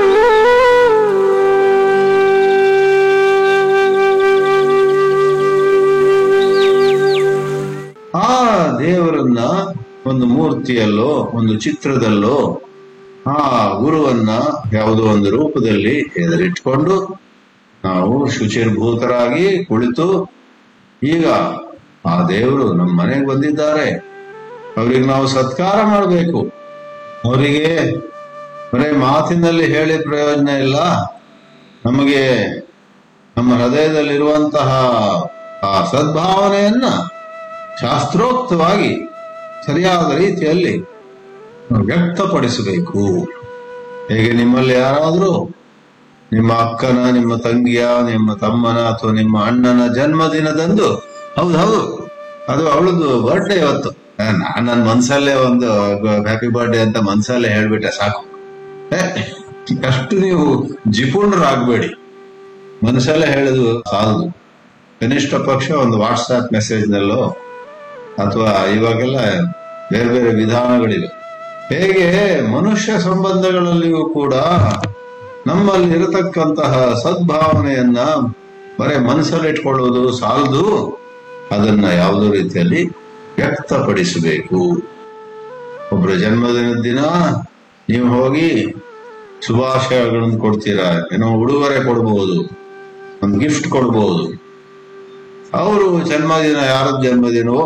ಆ ದೇವರನ್ನ ಒಂದು ಮೂರ್ತಿಯಲ್ಲೋ ಒಂದು ಚಿತ್ರದಲ್ಲೋ ಆ ಗುರುವನ್ನ ಯಾವುದೋ ಒಂದು ರೂಪದಲ್ಲಿ ಎದುರಿಟ್ಕೊಂಡು ನಾವು ಶುಚಿರ್ಭೂತರಾಗಿ ಕುಳಿತು ಈಗ ಆ ದೇವರು ನಮ್ಮ ಮನೆಗೆ ಬಂದಿದ್ದಾರೆ ಅವ್ರಿಗೆ ನಾವು ಸತ್ಕಾರ ಮಾಡಬೇಕು ಅವರಿಗೆ ಬರೇ ಮಾತಿನಲ್ಲಿ ಹೇಳಿ ಪ್ರಯೋಜನ ಇಲ್ಲ ನಮಗೆ ನಮ್ಮ ಹೃದಯದಲ್ಲಿರುವಂತಹ ಆ ಸದ್ಭಾವನೆಯನ್ನ ಶಾಸ್ತ್ರೋಕ್ತವಾಗಿ ಸರಿಯಾದ ರೀತಿಯಲ್ಲಿ ವ್ಯಕ್ತಪಡಿಸಬೇಕು ಹೇಗೆ ನಿಮ್ಮಲ್ಲಿ ಯಾರಾದರೂ ನಿಮ್ಮ ಅಕ್ಕನ ನಿಮ್ಮ ತಂಗಿಯ ನಿಮ್ಮ ತಮ್ಮನ ಅಥವಾ ನಿಮ್ಮ ಅಣ್ಣನ ಜನ್ಮದಿನದಂದು ಹೌದು ಹೌದು ಅದು ಅವಳದು ಬರ್ಡೇ ಇವತ್ತು ನಾನು ನನ್ನ ಮನ್ಸಲ್ಲೇ ಒಂದು ಹ್ಯಾಪಿ ಬರ್ಡೇ ಅಂತ ಮನ್ಸಲ್ಲೇ ಹೇಳ್ಬಿಟ್ಟೆ ಸಾಕು ಏ, ಅಷ್ಟು ನೀವು ಜಿಪುಣರಾಗಬೇಡಿ ಮನಸ್ಸಲ್ಲೇ ಹೇಳುದು ಸಾಲದು ಕನಿಷ್ಠ ಪಕ್ಷ ಒಂದು ವಾಟ್ಸ್ಆಪ್ ಮೆಸೇಜ್ನಲ್ಲೋ ಅಥವಾ ಇವಾಗೆಲ್ಲ ಬೇರೆ ಬೇರೆ ವಿಧಾನಗಳಿವೆ ಹೇಗೆ ಮನುಷ್ಯ ಸಂಬಂಧಗಳಲ್ಲಿಯೂ ಕೂಡ ನಮ್ಮಲ್ಲಿ ಇರತಕ್ಕಂತಹ ಸದ್ಭಾವನೆಯನ್ನ ಬರೇ ಮನಸ್ಸಲ್ಲಿ ಇಟ್ಕೊಳ್ಳುವುದು ಸಾಲದು ಅದನ್ನ ಯಾವುದೋ ರೀತಿಯಲ್ಲಿ ವ್ಯಕ್ತಪಡಿಸಬೇಕು ಒಬ್ಬರ ಜನ್ಮದಿನದ ದಿನ ನೀವು ಹೋಗಿ ಶುಭಾಶಯಗಳನ್ನು ಕೊಡ್ತೀರಾ ಏನೋ ಉಡುಗೊರೆ ಕೊಡ್ಬೋದು ಒಂದು ಗಿಫ್ಟ್ ಕೊಡ್ಬೋದು ಅವರು ಜನ್ಮದಿನ ಯಾರ ಜನ್ಮದಿನವೋ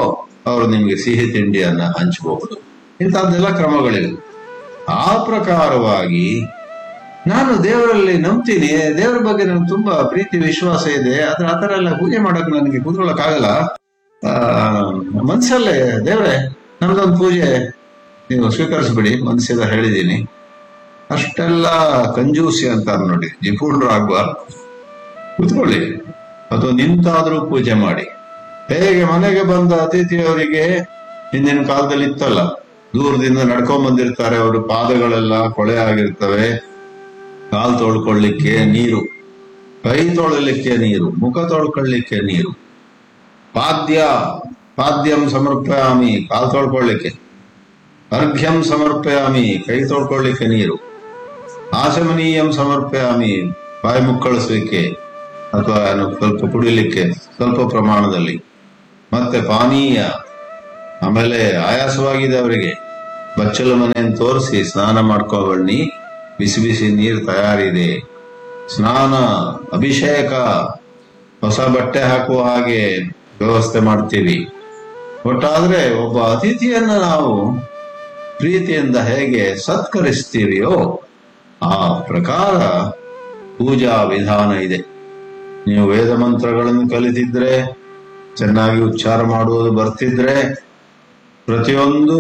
ಅವರು ನಿಮಗೆ ಸಿಹಿ ತಿಂಡಿಯನ್ನ ಹಂಚಬಹುದು ಇಂಥದ್ದೆಲ್ಲ ಕ್ರಮಗಳಿವೆ ಆ ಪ್ರಕಾರವಾಗಿ ನಾನು ದೇವರಲ್ಲಿ ನಂಬ್ತೀನಿ ದೇವರ ಬಗ್ಗೆ ನನಗೆ ತುಂಬಾ ಪ್ರೀತಿ ವಿಶ್ವಾಸ ಇದೆ ಆದ್ರೆ ಆ ತರ ಎಲ್ಲ ಪೂಜೆ ಮಾಡಕ್ ನನಗೆ ಕೂತ್ಕೊಳ್ಳಕ್ ಆಗಲ್ಲ ಆ ಮನ್ಸಲ್ಲೇ ದೇವ್ರೆ ನಮ್ದೊಂದು ಪೂಜೆ ನೀವು ಸ್ವೀಕರಿಸ್ಬಿಡಿ ಮನಸ್ಸಿದ ಹೇಳಿದೀನಿ ಅಷ್ಟೆಲ್ಲ ಕಂಜೂಸಿ ಅಂತಾರೆ ನೋಡಿ ಜಿಪುಣರು ಆಗ್ಬಾರ್ದು ಕೂತ್ಕೊಳ್ಳಿ ಅಥವಾ ನಿಂತಾದ್ರೂ ಪೂಜೆ ಮಾಡಿ ಹೇಗೆ ಮನೆಗೆ ಬಂದ ಅತಿಥಿಯವರಿಗೆ ಹಿಂದಿನ ಕಾಲದಲ್ಲಿ ಇತ್ತಲ್ಲ ದೂರದಿಂದ ನಡ್ಕೊಂಡ್ ಬಂದಿರ್ತಾರೆ ಅವರು ಪಾದಗಳೆಲ್ಲ ಕೊಳೆ ಆಗಿರ್ತವೆ ಕಾಲು ತೊಳ್ಕೊಳ್ಳಿಕ್ಕೆ ನೀರು ಕೈ ತೊಳಲಿಕ್ಕೆ ನೀರು ಮುಖ ತೊಳ್ಕೊಳ್ಳಿಕ್ಕೆ ನೀರು ಪಾದ್ಯ ಪಾದ್ಯಂ ಸಮರ್ಪಯಾಮಿ ಕಾಲು ತೊಳ್ಕೊಳ್ಳಿಕ್ಕೆ ಅರ್ಘ್ಯಂ ಸಮರ್ಪಯಾಮಿ ಕೈ ತೊಳ್ಕೊಳ್ಳಿಕ್ಕೆ ನೀರು ಆಚಮನೀಯಂ ಸಮರ್ಪಯಾಮಿ ಬಾಯಿ ಮುಕ್ಕಳಿಸ್ಲಿಕ್ಕೆ ಅಥವಾ ಏನು ಸ್ವಲ್ಪ ಕುಡಿಲಿಕ್ಕೆ ಸ್ವಲ್ಪ ಪ್ರಮಾಣದಲ್ಲಿ ಮತ್ತೆ ಪಾನೀಯ ಆಮೇಲೆ ಆಯಾಸವಾಗಿದೆ ಅವರಿಗೆ ಬಚ್ಚಲು ಮನೆಯನ್ನು ತೋರಿಸಿ ಸ್ನಾನ ಮಾಡ್ಕೊಬಣ್ಣಿ ಬಿಸಿ ಬಿಸಿ ನೀರು ತಯಾರಿದೆ ಸ್ನಾನ ಅಭಿಷೇಕ ಹೊಸ ಬಟ್ಟೆ ಹಾಕುವ ಹಾಗೆ ವ್ಯವಸ್ಥೆ ಮಾಡ್ತೀವಿ ಒಟ್ಟಾದ್ರೆ ಒಬ್ಬ ಅತಿಥಿಯನ್ನ ನಾವು ಪ್ರೀತಿಯಿಂದ ಹೇಗೆ ಸತ್ಕರಿಸ್ತೀವಿಯೋ ಆ ಪ್ರಕಾರ ಪೂಜಾ ವಿಧಾನ ಇದೆ ನೀವು ವೇದ ಮಂತ್ರಗಳನ್ನು ಕಲಿತಿದ್ರೆ ಚೆನ್ನಾಗಿ ಉಚ್ಚಾರ ಮಾಡುವುದು ಬರ್ತಿದ್ರೆ ಪ್ರತಿಯೊಂದು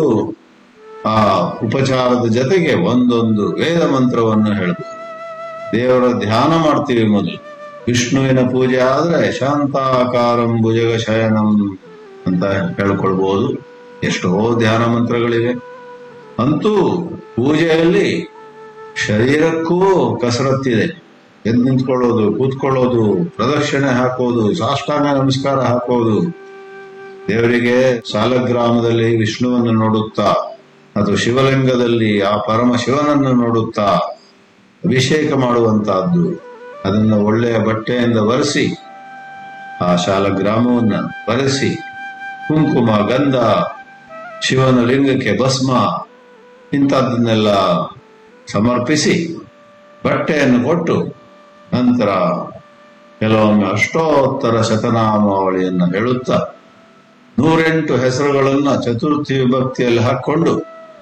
ಆ ಉಪಚಾರದ ಜೊತೆಗೆ ಒಂದೊಂದು ವೇದ ಮಂತ್ರವನ್ನು ಹೇಳಬಹುದು ದೇವರ ಧ್ಯಾನ ಮಾಡ್ತೀವಿ ಮೊದಲು ವಿಷ್ಣುವಿನ ಪೂಜೆ ಆದ್ರೆ ಶಾಂತಾಕಾರಂ ಭುಜಗ ಶಯನಂ ಅಂತ ಹೇಳ್ಕೊಳ್ಬಹುದು ಎಷ್ಟೋ ಧ್ಯಾನ ಮಂತ್ರಗಳಿವೆ ಅಂತೂ ಪೂಜೆಯಲ್ಲಿ ಶರೀರಕ್ಕೂ ಕಸರತ್ತಿದೆ ಎದ್ದು ನಿಂತ್ಕೊಳ್ಳೋದು ಕೂತ್ಕೊಳ್ಳೋದು ಪ್ರದಕ್ಷಿಣೆ ಹಾಕೋದು ಸಾಷ್ಟಾಂಗ ನಮಸ್ಕಾರ ಹಾಕೋದು ದೇವರಿಗೆ ಸಾಲಗ್ರಾಮದಲ್ಲಿ ವಿಷ್ಣುವನ್ನು ನೋಡುತ್ತಾ ಅಥವಾ ಶಿವಲಿಂಗದಲ್ಲಿ ಆ ಪರಮ ಶಿವನನ್ನು ನೋಡುತ್ತಾ ಅಭಿಷೇಕ ಮಾಡುವಂತಹದ್ದು ಅದನ್ನು ಒಳ್ಳೆಯ ಬಟ್ಟೆಯಿಂದ ಒರೆಸಿ ಆ ಶಾಲಗ್ರಾಮವನ್ನ ಬರೆಸಿ ಕುಂಕುಮ ಗಂಧ ಶಿವನ ಲಿಂಗಕ್ಕೆ ಭಸ್ಮ ಇಂಥದ್ದನ್ನೆಲ್ಲ ಸಮರ್ಪಿಸಿ ಬಟ್ಟೆಯನ್ನು ಕೊಟ್ಟು ನಂತರ ಕೆಲವೊಮ್ಮೆ ಅಷ್ಟೋತ್ತರ ಶತನಾಮಾವಳಿಯನ್ನು ಹೇಳುತ್ತಾ ನೂರೆಂಟು ಹೆಸರುಗಳನ್ನ ಚತುರ್ಥಿ ವಿಭಕ್ತಿಯಲ್ಲಿ ಹಾಕೊಂಡು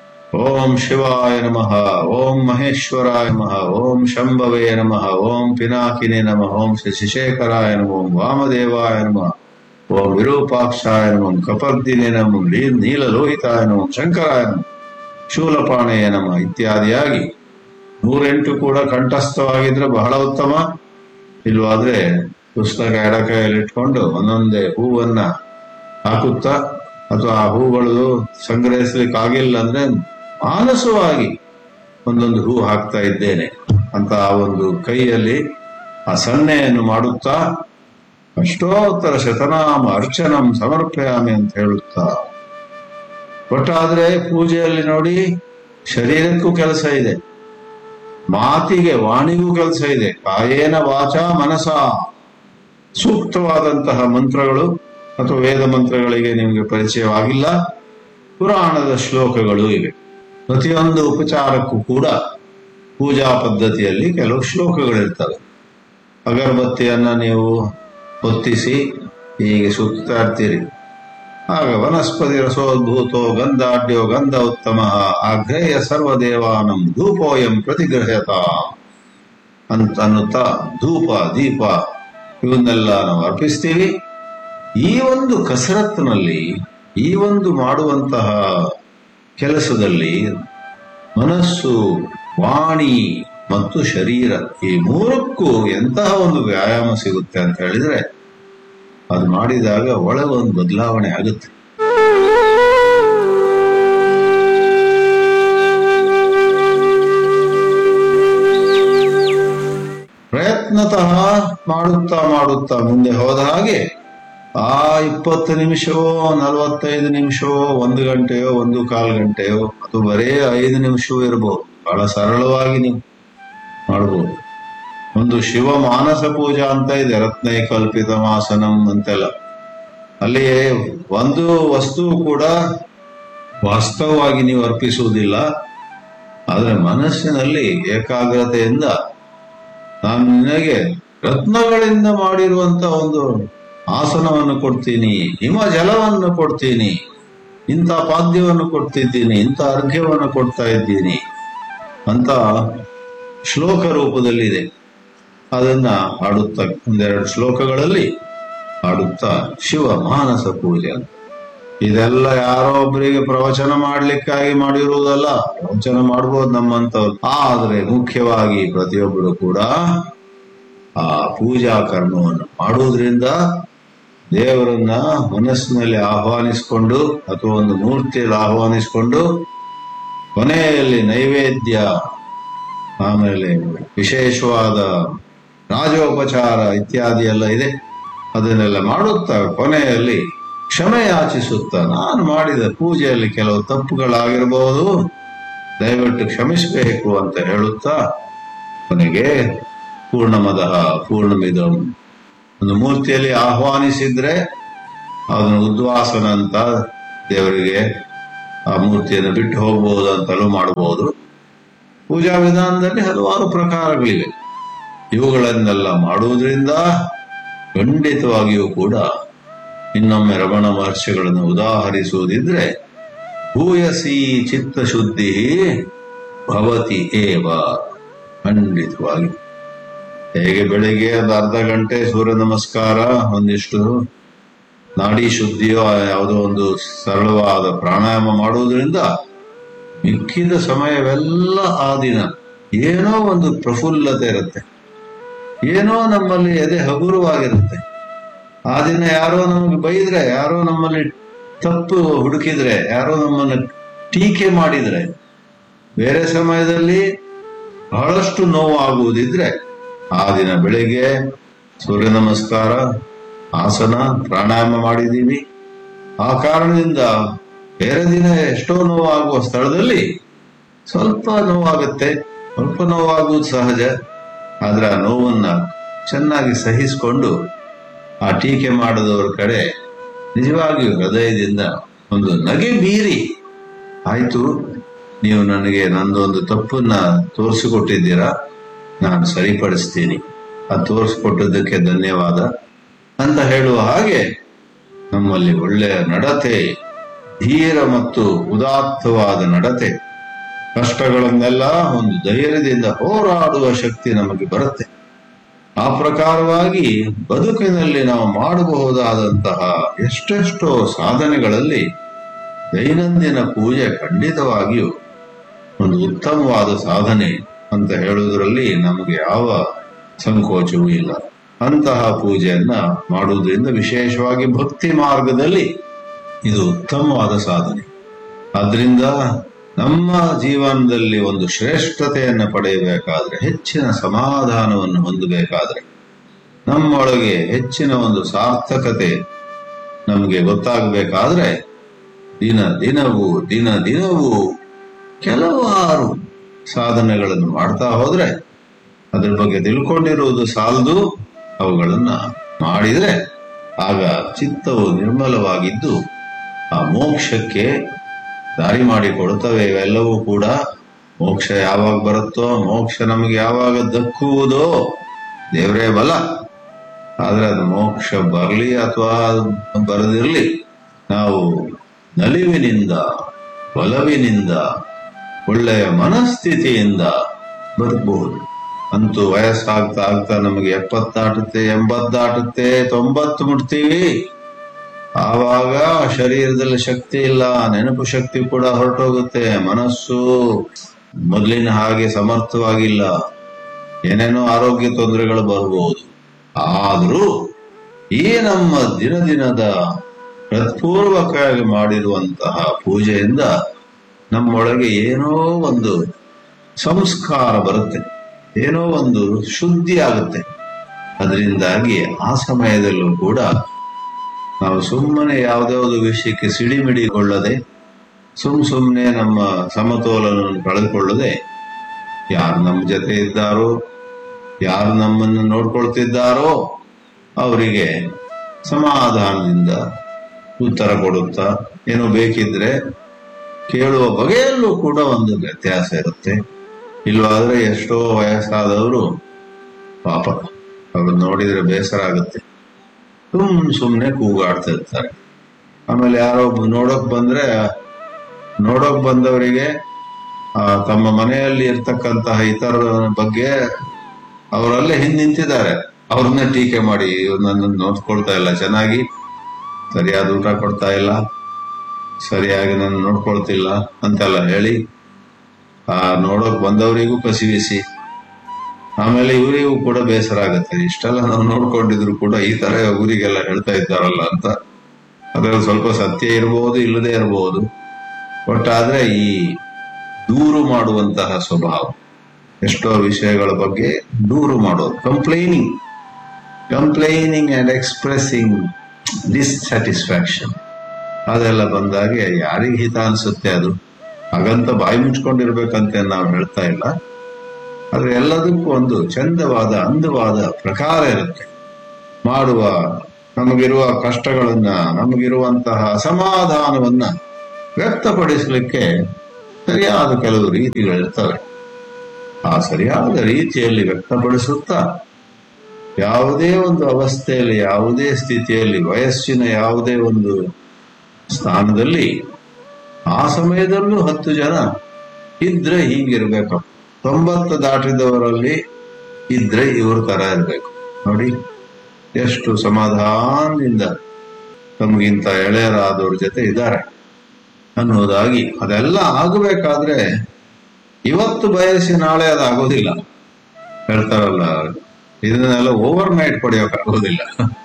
ಓಂ ಶಿವಾಯ ನಮಃ ಓಂ ಮಹೇಶ್ವರಾಯ ನಮಃ ಓಂ ಶಂಭವೇ ನಮಃ ಓಂ ಪಿನಾಕಿನೇ ನಮಃ ಓಂ ಶಶಿಶೇಖರಾಯ ನಮಃ ಓಂ ವಾಮದೇವಾಯ ನಮಃ ಓಂ ವಿರೂಪಾಕ್ಷಾಯ ನಮಃ ಕಪರ್ದಿನೇ ನಮಃ ಲೀ- ನೀಲಲೋಹಿತಾಯ ನಮಃ ಶಂಕರಾಯ ನಮಃ ಶೂಲಪಾಣೆಯ ನಮಃ ಇತ್ಯಾದಿಯಾಗಿ ನೂರೆಂಟು ಕೂಡ ಕಂಠಸ್ಥವಾಗಿದ್ರೆ ಬಹಳ ಉತ್ತಮ ಇಲ್ವಾದ್ರೆ ಪುಸ್ತಕ ಎಡಕೈಯಲ್ಲಿ ಇಟ್ಕೊಂಡು ಒಂದೊಂದೇ ಹೂವನ್ನ ಹಾಕುತ್ತಾ ಅಥವಾ ಆ ಹೂಗಳು ಸಂಗ್ರಹಿಸ್ಲಿಕ್ಕೆ ಆಗಿಲ್ಲ ಅಂದ್ರೆ ಮಾನಸವಾಗಿ ಒಂದೊಂದು ಹೂ ಹಾಕ್ತಾ ಇದ್ದೇನೆ ಅಂತ ಆ ಒಂದು ಕೈಯಲ್ಲಿ ಆ ಸನ್ನೆಯನ್ನು ಮಾಡುತ್ತಾ ಅಷ್ಟೋತ್ತರ ಶತನಾಮ ಅರ್ಚನಂ ಸಮರ್ಪಯಾಮಿ ಅಂತ ಹೇಳುತ್ತಾ ಒಟ್ಟಾದ್ರೆ ಪೂಜೆಯಲ್ಲಿ ನೋಡಿ ಶರೀರಕ್ಕೂ ಕೆಲಸ ಇದೆ ಮಾತಿಗೆ ವಾಣಿಗೂ ಕೆಲಸ ಇದೆ ಕಾಯೇನ ವಾಚ ಮನಸ ಸೂಕ್ತವಾದಂತಹ ಮಂತ್ರಗಳು ಅಥವಾ ವೇದ ಮಂತ್ರಗಳಿಗೆ ನಿಮಗೆ ಪರಿಚಯವಾಗಿಲ್ಲ ಪುರಾಣದ ಶ್ಲೋಕಗಳು ಇವೆ ಪ್ರತಿಯೊಂದು ಉಪಚಾರಕ್ಕೂ ಕೂಡ ಪೂಜಾ ಪದ್ಧತಿಯಲ್ಲಿ ಕೆಲವು ಶ್ಲೋಕಗಳಿರ್ತವೆ ಅಗರಬತ್ತಿಯನ್ನ ನೀವು ಹೊತ್ತಿಸಿ ಹೀಗೆ ಸುತ್ತಾ ಇರ್ತೀರಿ ಆಗ ವನಸ್ಪತಿ ರಸೋದ್ಭೂತೋ ಗಂಧಾಢ್ಯೋ ಗಂಧ ಉತ್ತಮ ಆಗ್ರೇಯ ಸರ್ವದೇವಾನಂ ಧೂಪೋಯಂ ಪ್ರತಿಗ್ರಹ್ಯತ ಅಂತ ಅನ್ನುತ್ತಾ ಧೂಪ ದೀಪ ಇವನ್ನೆಲ್ಲ ನಾವು ಅರ್ಪಿಸ್ತೀವಿ ಈ ಒಂದು ಕಸರತ್ತಿನಲ್ಲಿ ಈ ಒಂದು ಮಾಡುವಂತಹ ಕೆಲಸದಲ್ಲಿ ಮನಸ್ಸು ವಾಣಿ ಮತ್ತು ಶರೀರ ಈ ಮೂರಕ್ಕೂ ಎಂತಹ ಒಂದು ವ್ಯಾಯಾಮ ಸಿಗುತ್ತೆ ಅಂತ ಹೇಳಿದ್ರೆ ಅದು ಮಾಡಿದಾಗ ಒಳಗೆ ಒಂದು ಬದಲಾವಣೆ ಆಗುತ್ತೆ ಪ್ರಯತ್ನತಃ ಮಾಡುತ್ತಾ ಮಾಡುತ್ತಾ ಮುಂದೆ ಹೋದ ಹಾಗೆ ಆ ಇಪ್ಪತ್ತು ನಿಮಿಷವೋ ನಲವತ್ತೈದು ನಿಮಿಷವೋ ಒಂದು ಗಂಟೆಯೋ ಒಂದು ಕಾಲು ಗಂಟೆಯೋ ಅಥವಾ ಬರೇ ಐದು ನಿಮಿಷವೂ ಇರಬಹುದು ಬಹಳ ಸರಳವಾಗಿ ನೀವು ಮಾಡಬಹುದು ಒಂದು ಶಿವ ಮಾನಸ ಪೂಜಾ ಅಂತ ಇದೆ ರತ್ನೈ ಕಲ್ಪಿತ ಮಾಸನಂ ಅಂತೆಲ್ಲ ಅಲ್ಲಿ ಒಂದು ವಸ್ತು ಕೂಡ ವಾಸ್ತವವಾಗಿ ನೀವು ಅರ್ಪಿಸುವುದಿಲ್ಲ ಆದ್ರೆ ಮನಸ್ಸಿನಲ್ಲಿ ಏಕಾಗ್ರತೆಯಿಂದ ನಾನು ನಿನಗೆ ರತ್ನಗಳಿಂದ ಮಾಡಿರುವಂತ ಒಂದು ಆಸನವನ್ನು ಕೊಡ್ತೀನಿ ಹಿಮ ಜಲವನ್ನು ಕೊಡ್ತೀನಿ ಇಂಥ ಪಾದ್ಯವನ್ನು ಕೊಡ್ತಿದ್ದೀನಿ ಇಂಥ ಅರ್ಘ್ಯವನ್ನು ಕೊಡ್ತಾ ಇದ್ದೀನಿ ಅಂತ ಶ್ಲೋಕ ರೂಪದಲ್ಲಿದೆ ಅದನ್ನ ಹಾಡುತ್ತಾ ಒಂದೆರಡು ಶ್ಲೋಕಗಳಲ್ಲಿ ಹಾಡುತ್ತಾ ಶಿವ ಮಾನಸ ಪೂಜೆ ಇದೆಲ್ಲ ಯಾರೋ ಒಬ್ಬರಿಗೆ ಪ್ರವಚನ ಮಾಡ್ಲಿಕ್ಕಾಗಿ ಮಾಡಿರುವುದಲ್ಲ ಪ್ರವಚನ ಮಾಡ್ಬೋದು ನಮ್ಮಂತವ್ರು ಆದ್ರೆ ಮುಖ್ಯವಾಗಿ ಪ್ರತಿಯೊಬ್ಬರು ಕೂಡ ಆ ಪೂಜಾ ಕರ್ಮವನ್ನು ಮಾಡುವುದರಿಂದ ದೇವರನ್ನ ಮನಸ್ಸಿನಲ್ಲಿ ಆಹ್ವಾನಿಸಿಕೊಂಡು ಅಥವಾ ಒಂದು ಮೂರ್ತಿಯಲ್ಲಿ ಆಹ್ವಾನಿಸಿಕೊಂಡು ಕೊನೆಯಲ್ಲಿ ನೈವೇದ್ಯ ಆಮೇಲೆ ವಿಶೇಷವಾದ ರಾಜೋಪಚಾರ ಇತ್ಯಾದಿ ಎಲ್ಲ ಇದೆ ಅದನ್ನೆಲ್ಲ ಮಾಡುತ್ತಾ ಕೊನೆಯಲ್ಲಿ ಕ್ಷಮೆ ಯಾಚಿಸುತ್ತಾ ನಾನು ಮಾಡಿದ ಪೂಜೆಯಲ್ಲಿ ಕೆಲವು ತಪ್ಪುಗಳಾಗಿರಬಹುದು ದಯವಿಟ್ಟು ಕ್ಷಮಿಸಬೇಕು ಅಂತ ಹೇಳುತ್ತಾ ಕೊನೆಗೆ ಪೂರ್ಣಮದ ಪೂರ್ಣಮಿದಂ ಒಂದು ಮೂರ್ತಿಯಲ್ಲಿ ಆಹ್ವಾನಿಸಿದ್ರೆ ಅದನ್ನು ಉದ್ವಾಸನ ಅಂತ ದೇವರಿಗೆ ಆ ಮೂರ್ತಿಯನ್ನು ಬಿಟ್ಟು ಹೋಗಬಹುದು ಅಂತಲೂ ಮಾಡಬಹುದು ಪೂಜಾ ವಿಧಾನದಲ್ಲಿ ಹಲವಾರು ಪ್ರಕಾರಗಳಿವೆ ಇವುಗಳನ್ನೆಲ್ಲ ಮಾಡುವುದರಿಂದ ಖಂಡಿತವಾಗಿಯೂ ಕೂಡ ಇನ್ನೊಮ್ಮೆ ರಮಣ ಮಹರ್ಷಿಗಳನ್ನು ಉದಾಹರಿಸುವುದಿದ್ರೆ ಭೂಯಸಿ ಚಿತ್ತಶುದ್ಧಿ ಭವತಿ ಏವ ಖಂಡಿತವಾಗಿ ಹೇಗೆ ಬೆಳಿಗ್ಗೆ ಒಂದು ಅರ್ಧ ಗಂಟೆ ಸೂರ್ಯ ನಮಸ್ಕಾರ ಒಂದಿಷ್ಟು ನಾಡಿ ಶುದ್ಧಿಯೋ ಯಾವುದೋ ಒಂದು ಸರಳವಾದ ಪ್ರಾಣಾಯಾಮ ಮಾಡುವುದರಿಂದ ಮಿಕ್ಕಿದ ಸಮಯವೆಲ್ಲ ಆ ದಿನ ಏನೋ ಒಂದು ಪ್ರಫುಲ್ಲತೆ ಇರುತ್ತೆ ಏನೋ ನಮ್ಮಲ್ಲಿ ಎದೆ ಹಗುರವಾಗಿರುತ್ತೆ ಆ ದಿನ ಯಾರೋ ನಮಗೆ ಬೈದ್ರೆ ಯಾರೋ ನಮ್ಮಲ್ಲಿ ತಪ್ಪು ಹುಡುಕಿದ್ರೆ ಯಾರೋ ನಮ್ಮನ್ನು ಟೀಕೆ ಮಾಡಿದ್ರೆ ಬೇರೆ ಸಮಯದಲ್ಲಿ ಬಹಳಷ್ಟು ನೋವು ಆಗುವುದಿದ್ರೆ ಆ ದಿನ ಬೆಳಿಗ್ಗೆ ಸೂರ್ಯ ನಮಸ್ಕಾರ ಆಸನ ಪ್ರಾಣಾಯಾಮ ಮಾಡಿದ್ದೀವಿ ಆ ಕಾರಣದಿಂದ ಬೇರೆ ದಿನ ಎಷ್ಟೋ ನೋವಾಗುವ ಸ್ಥಳದಲ್ಲಿ ಸ್ವಲ್ಪ ನೋವಾಗುತ್ತೆ ಸ್ವಲ್ಪ ನೋವಾಗುವುದು ಸಹಜ ಆದ್ರೆ ಆ ನೋವನ್ನ ಚೆನ್ನಾಗಿ ಸಹಿಸಿಕೊಂಡು ಆ ಟೀಕೆ ಮಾಡದವರ ಕಡೆ ನಿಜವಾಗಿಯೂ ಹೃದಯದಿಂದ ಒಂದು ನಗೆ ಬೀರಿ ಆಯ್ತು ನೀವು ನನಗೆ ನಂದೊಂದು ತಪ್ಪನ್ನ ತೋರಿಸಿಕೊಟ್ಟಿದ್ದೀರಾ ನಾನು ಸರಿಪಡಿಸ್ತೀನಿ ಆ ತೋರಿಸ್ಕೊಟ್ಟದಕ್ಕೆ ಧನ್ಯವಾದ ಅಂತ ಹೇಳುವ ಹಾಗೆ ನಮ್ಮಲ್ಲಿ ಒಳ್ಳೆಯ ನಡತೆ ಧೀರ ಮತ್ತು ಉದಾತ್ತವಾದ ನಡತೆ ಕಷ್ಟಗಳನ್ನೆಲ್ಲ ಒಂದು ಧೈರ್ಯದಿಂದ ಹೋರಾಡುವ ಶಕ್ತಿ ನಮಗೆ ಬರುತ್ತೆ ಆ ಪ್ರಕಾರವಾಗಿ ಬದುಕಿನಲ್ಲಿ ನಾವು ಮಾಡಬಹುದಾದಂತಹ ಎಷ್ಟೆಷ್ಟೋ ಸಾಧನೆಗಳಲ್ಲಿ ದೈನಂದಿನ ಪೂಜೆ ಖಂಡಿತವಾಗಿಯೂ ಒಂದು ಉತ್ತಮವಾದ ಸಾಧನೆ ಅಂತ ಹೇಳುವುದರಲ್ಲಿ ನಮಗೆ ಯಾವ ಸಂಕೋಚವೂ ಇಲ್ಲ ಅಂತಹ ಪೂಜೆಯನ್ನ ಮಾಡುವುದರಿಂದ ವಿಶೇಷವಾಗಿ ಭಕ್ತಿ ಮಾರ್ಗದಲ್ಲಿ ಇದು ಉತ್ತಮವಾದ ಸಾಧನೆ ಆದ್ರಿಂದ ನಮ್ಮ ಜೀವನದಲ್ಲಿ ಒಂದು ಶ್ರೇಷ್ಠತೆಯನ್ನು ಪಡೆಯಬೇಕಾದ್ರೆ ಹೆಚ್ಚಿನ ಸಮಾಧಾನವನ್ನು ಹೊಂದಬೇಕಾದ್ರೆ ನಮ್ಮೊಳಗೆ ಹೆಚ್ಚಿನ ಒಂದು ಸಾರ್ಥಕತೆ ನಮಗೆ ಗೊತ್ತಾಗಬೇಕಾದ್ರೆ ದಿನ ದಿನವೂ ದಿನ ದಿನವೂ ಕೆಲವಾರು ಸಾಧನೆಗಳನ್ನು ಮಾಡ್ತಾ ಹೋದ್ರೆ ಅದ್ರ ಬಗ್ಗೆ ತಿಳ್ಕೊಂಡಿರುವುದು ಸಾಲದು ಅವುಗಳನ್ನ ಮಾಡಿದ್ರೆ ಆಗ ಚಿತ್ತವು ನಿರ್ಮಲವಾಗಿದ್ದು ಆ ಮೋಕ್ಷಕ್ಕೆ ದಾರಿ ಮಾಡಿ ಕೊಡುತ್ತವೆ ಇವೆಲ್ಲವೂ ಕೂಡ ಮೋಕ್ಷ ಯಾವಾಗ ಬರುತ್ತೋ ಮೋಕ್ಷ ನಮಗೆ ಯಾವಾಗ ದಕ್ಕುವುದೋ ದೇವರೇ ಬಲ ಆದ್ರೆ ಅದು ಮೋಕ್ಷ ಬರಲಿ ಅಥವಾ ಬರದಿರಲಿ ನಾವು ನಲಿವಿನಿಂದ ಒಲವಿನಿಂದ ಒಳ್ಳೆಯ ಮನಸ್ಥಿತಿಯಿಂದ ಬದುಕಬಹುದು ಅಂತೂ ವಯಸ್ಸಾಗ್ತಾ ಆಗ್ತಾ ನಮಗೆ ಎಪ್ಪತ್ತಾಟುತ್ತೆ ಎಂಬತ್ತಾಟುತ್ತೆ ತೊಂಬತ್ತು ಮುಟ್ತೀವಿ ಆವಾಗ ಶರೀರದಲ್ಲಿ ಶಕ್ತಿ ಇಲ್ಲ ನೆನಪು ಶಕ್ತಿ ಕೂಡ ಹೊರಟೋಗುತ್ತೆ ಮನಸ್ಸು ಮೊದಲಿನ ಹಾಗೆ ಸಮರ್ಥವಾಗಿಲ್ಲ ಏನೇನೋ ಆರೋಗ್ಯ ತೊಂದರೆಗಳು ಬರಬಹುದು ಆದರೂ ಈ ನಮ್ಮ ದಿನ ದಿನದ ಹೃತ್ಪೂರ್ವಕವಾಗಿ ಮಾಡಿರುವಂತಹ ಪೂಜೆಯಿಂದ ನಮ್ಮೊಳಗೆ ಏನೋ ಒಂದು ಸಂಸ್ಕಾರ ಬರುತ್ತೆ ಏನೋ ಒಂದು ಶುದ್ಧಿ ಆಗುತ್ತೆ ಅದರಿಂದಾಗಿ ಆ ಸಮಯದಲ್ಲೂ ಕೂಡ ನಾವು ಸುಮ್ಮನೆ ಯಾವುದ್ಯಾವುದು ವಿಷಯಕ್ಕೆ ಸಿಡಿಮಿಡಿಗೊಳ್ಳದೆ ಸುಮ್ ಸುಮ್ಮನೆ ನಮ್ಮ ಸಮತೋಲನವನ್ನು ಕಳೆದುಕೊಳ್ಳದೆ ಯಾರು ನಮ್ಮ ಜೊತೆ ಇದ್ದಾರೋ ಯಾರು ನಮ್ಮನ್ನು ನೋಡ್ಕೊಳ್ತಿದ್ದಾರೋ ಅವರಿಗೆ ಸಮಾಧಾನದಿಂದ ಉತ್ತರ ಕೊಡುತ್ತಾ ಏನೋ ಬೇಕಿದ್ರೆ ಕೇಳುವ ಬಗೆಯಲ್ಲೂ ಕೂಡ ಒಂದು ವ್ಯತ್ಯಾಸ ಇರುತ್ತೆ ಇಲ್ವಾದ್ರೆ ಎಷ್ಟೋ ವಯಸ್ಸಾದವರು ಪಾಪ ಅವ್ರು ನೋಡಿದ್ರೆ ಬೇಸರ ಆಗುತ್ತೆ ಸುಮ್ ಸುಮ್ನೆ ಕೂಗಾಡ್ತಾ ಇರ್ತಾರೆ ಆಮೇಲೆ ಯಾರೋ ಒಬ್ಬ ನೋಡೋಕ್ ಬಂದ್ರೆ ನೋಡೋಕ್ ಬಂದವರಿಗೆ ಆ, ತಮ್ಮ ಮನೆಯಲ್ಲಿ ಇರ್ತಕ್ಕಂತಹ ಇತರರ ಬಗ್ಗೆ ಅವರಲ್ಲೇ ಹಿಂದ್ ನಿಂತಿದ್ದಾರೆ ಅವ್ರನ್ನ ಟೀಕೆ ಮಾಡಿ ಇವ್ರು ನನ್ನನ್ನು ನೋಡ್ಕೊಳ್ತಾ ಇಲ್ಲ ಚೆನ್ನಾಗಿ ಸರಿಯಾದ ಊಟ ಕೊಡ್ತಾ ಇಲ್ಲ ಸರಿಯಾಗಿ ನನ್ನ ನೋಡ್ಕೊಳ್ತಿಲ್ಲ ಅಂತೆಲ್ಲ ಹೇಳಿ ಆ ನೋಡೋಕ್ ಬಂದವರಿಗೂ ಕಸಿವಿಸಿ ಆಮೇಲೆ ಇವರಿಗೂ ಕೂಡ ಬೇಸರ ಆಗುತ್ತೆ ಇಷ್ಟೆಲ್ಲ ನಾವು ನೋಡ್ಕೊಂಡಿದ್ರು ಕೂಡ ಈ ತರ ಊರಿಗೆಲ್ಲ ಹೇಳ್ತಾ ಇದ್ದಾರಲ್ಲ ಅಂತ ಅದ್ರಲ್ಲಿ ಸ್ವಲ್ಪ ಸತ್ಯ ಇರಬಹುದು ಇಲ್ಲದೆ ಇರಬಹುದು ಒಟ್ಟಾದ್ರೆ ಈ ದೂರು ಮಾಡುವಂತಹ ಸ್ವಭಾವ ಎಷ್ಟೋ ವಿಷಯಗಳ ಬಗ್ಗೆ ದೂರು ಮಾಡೋದು complaining complaining and expressing dissatisfaction ಅದೆಲ್ಲ ಬಂದಾಗೆ ಯಾರಿಗೆ ಹಿತ ಅನ್ಸುತ್ತೆ ಅದು ಹಾಗಂತ ಬಾಯಿ ಮುಚ್ಕೊಂಡಿರ್ಬೇಕಂತ ನಾವು ಹೇಳ್ತಾ ಇಲ್ಲ ಆದ್ರೆ ಎಲ್ಲದಕ್ಕೂ ಒಂದು ಚಂದವಾದ ಅಂದವಾದ ಪ್ರಕಾರ ಇರುತ್ತೆ ಮಾಡುವ ನಮಗಿರುವ ಕಷ್ಟಗಳನ್ನ ನಮಗಿರುವಂತಹ ಅಸಮಾಧಾನವನ್ನ ವ್ಯಕ್ತಪಡಿಸಲಿಕ್ಕೆ ಸರಿಯಾದ ಕೆಲವು ರೀತಿಗಳಿರ್ತವೆ ಆ ಸರಿಯಾದ ರೀತಿಯಲ್ಲಿ ವ್ಯಕ್ತಪಡಿಸುತ್ತಾ ಯಾವುದೇ ಒಂದು ಅವಸ್ಥೆಯಲ್ಲಿ ಯಾವುದೇ ಸ್ಥಿತಿಯಲ್ಲಿ ವಯಸ್ಸಿನ ಯಾವುದೇ ಒಂದು ಸ್ಥಾನದಲ್ಲಿ ಆ ಸಮಯದಲ್ಲೂ ಹತ್ತು ಜನ ಇದ್ರೆ ಹೀಗಿರ್ಬೇಕು ತೊಂಬತ್ತು ದಾಟಿದವರಲ್ಲಿ ಇದ್ರೆ ಇವ್ರ ತರ ಇರ್ಬೇಕು ನೋಡಿ ಎಷ್ಟು ಸಮಾಧಾನದಿಂದ ತಮಗಿಂತ ಎಳೆಯರಾದವ್ರ ಜೊತೆ ಇದ್ದಾರೆ ಅನ್ನೋದಾಗಿ ಅದೆಲ್ಲ ಆಗಬೇಕಾದ್ರೆ ಇವತ್ತು ಬಯಸಿ ನಾಳೆ ಅದಾಗೋದಿಲ್ಲ ಹೇಳ್ತಾರಲ್ಲ ಇದನ್ನೆಲ್ಲ ಓವರ್ ನೈಟ್ ಪಡೆಯೋಕ್ಕಾಗೋದಿಲ್ಲ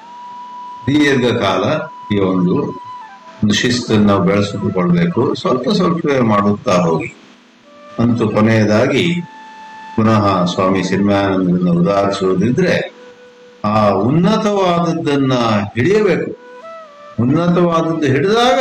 ದೀರ್ಘಕಾಲ ಈ ಒಂದು ಒಂದು ಶಿಸ್ತನ್ನು ನಾವು ಬೆಳೆಸಿಕೊಳ್ಬೇಕು ಸ್ವಲ್ಪ ಸ್ವಲ್ಪವೇ ಮಾಡುತ್ತಾ ಹೋಗಿ ಅಂತೂ ಕೊನೆಯದಾಗಿ ಪುನಃ ಸ್ವಾಮಿ ಸಿನಿಮಾನಂದರನ್ನು ಉದಾಹರಿಸುವುದಿದ್ರೆ ಆ ಉನ್ನತವಾದದ್ದನ್ನ ಹಿಡಿಯಬೇಕು ಉನ್ನತವಾದದ್ದು ಹಿಡಿದಾಗ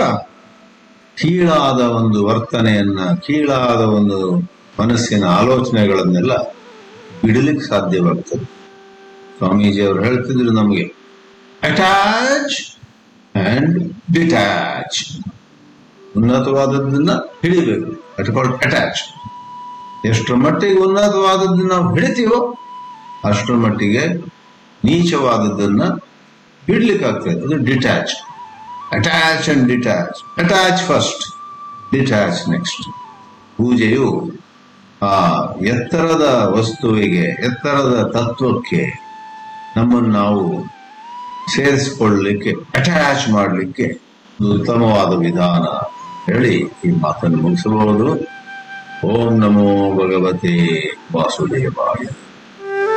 ಕೀಳಾದ ಒಂದು ವರ್ತನೆಯನ್ನ ಕೀಳಾದ ಒಂದು ಮನಸ್ಸಿನ ಆಲೋಚನೆಗಳನ್ನೆಲ್ಲ ಬಿಡಲಿಕ್ಕೆ ಸಾಧ್ಯವಾಗ್ತದೆ ಸ್ವಾಮೀಜಿ ಅವರು ಹೇಳ್ತಿದ್ರು ನಮಗೆ ಅಟ್ಯಾಚ್ ಅಂಡ್ ಡಿಟ್ಯಾಚ್ ಉನ್ನತವಾದದ್ದನ್ನ ಹಿಡಿಬೇಕು ಅಟ್ ಕಾಲ್ಡ್ ಅಟ್ಯಾಚ್ ಎಷ್ಟರ ಮಟ್ಟಿಗೆ ಉನ್ನತವಾದದ್ದನ್ನ ನಾವು ಹಿಡಿತೀವೋ ಅಷ್ಟರ ಮಟ್ಟಿಗೆ ನೀಚವಾದದ್ದನ್ನ ಬಿಡ್ಲಿಕ್ಕಾಗ್ತದೆ ಅದು detach attach and detach attach first detach next ಪೂಜೆಯು ಆ ಎತ್ತರದ ವಸ್ತುವಿಗೆ ಎತ್ತರದ ತತ್ವಕ್ಕೆ ನಮ್ಮನ್ನು ನಾವು ಸೇರಿಸಿಕೊಳ್ಳಲಿಕ್ಕೆ ಅಟ್ಯಾಚ್ ಮಾಡಲಿಕ್ಕೆ ಒಂದು ಉತ್ತಮವಾದ ವಿಧಾನ ಹೇಳಿ ಈ ಮಾತನ್ನು ಮುಗಿಸಬಹುದು ಓಂ ನಮೋ ಭಗವತೆ ವಾಸುದೇವಾಯ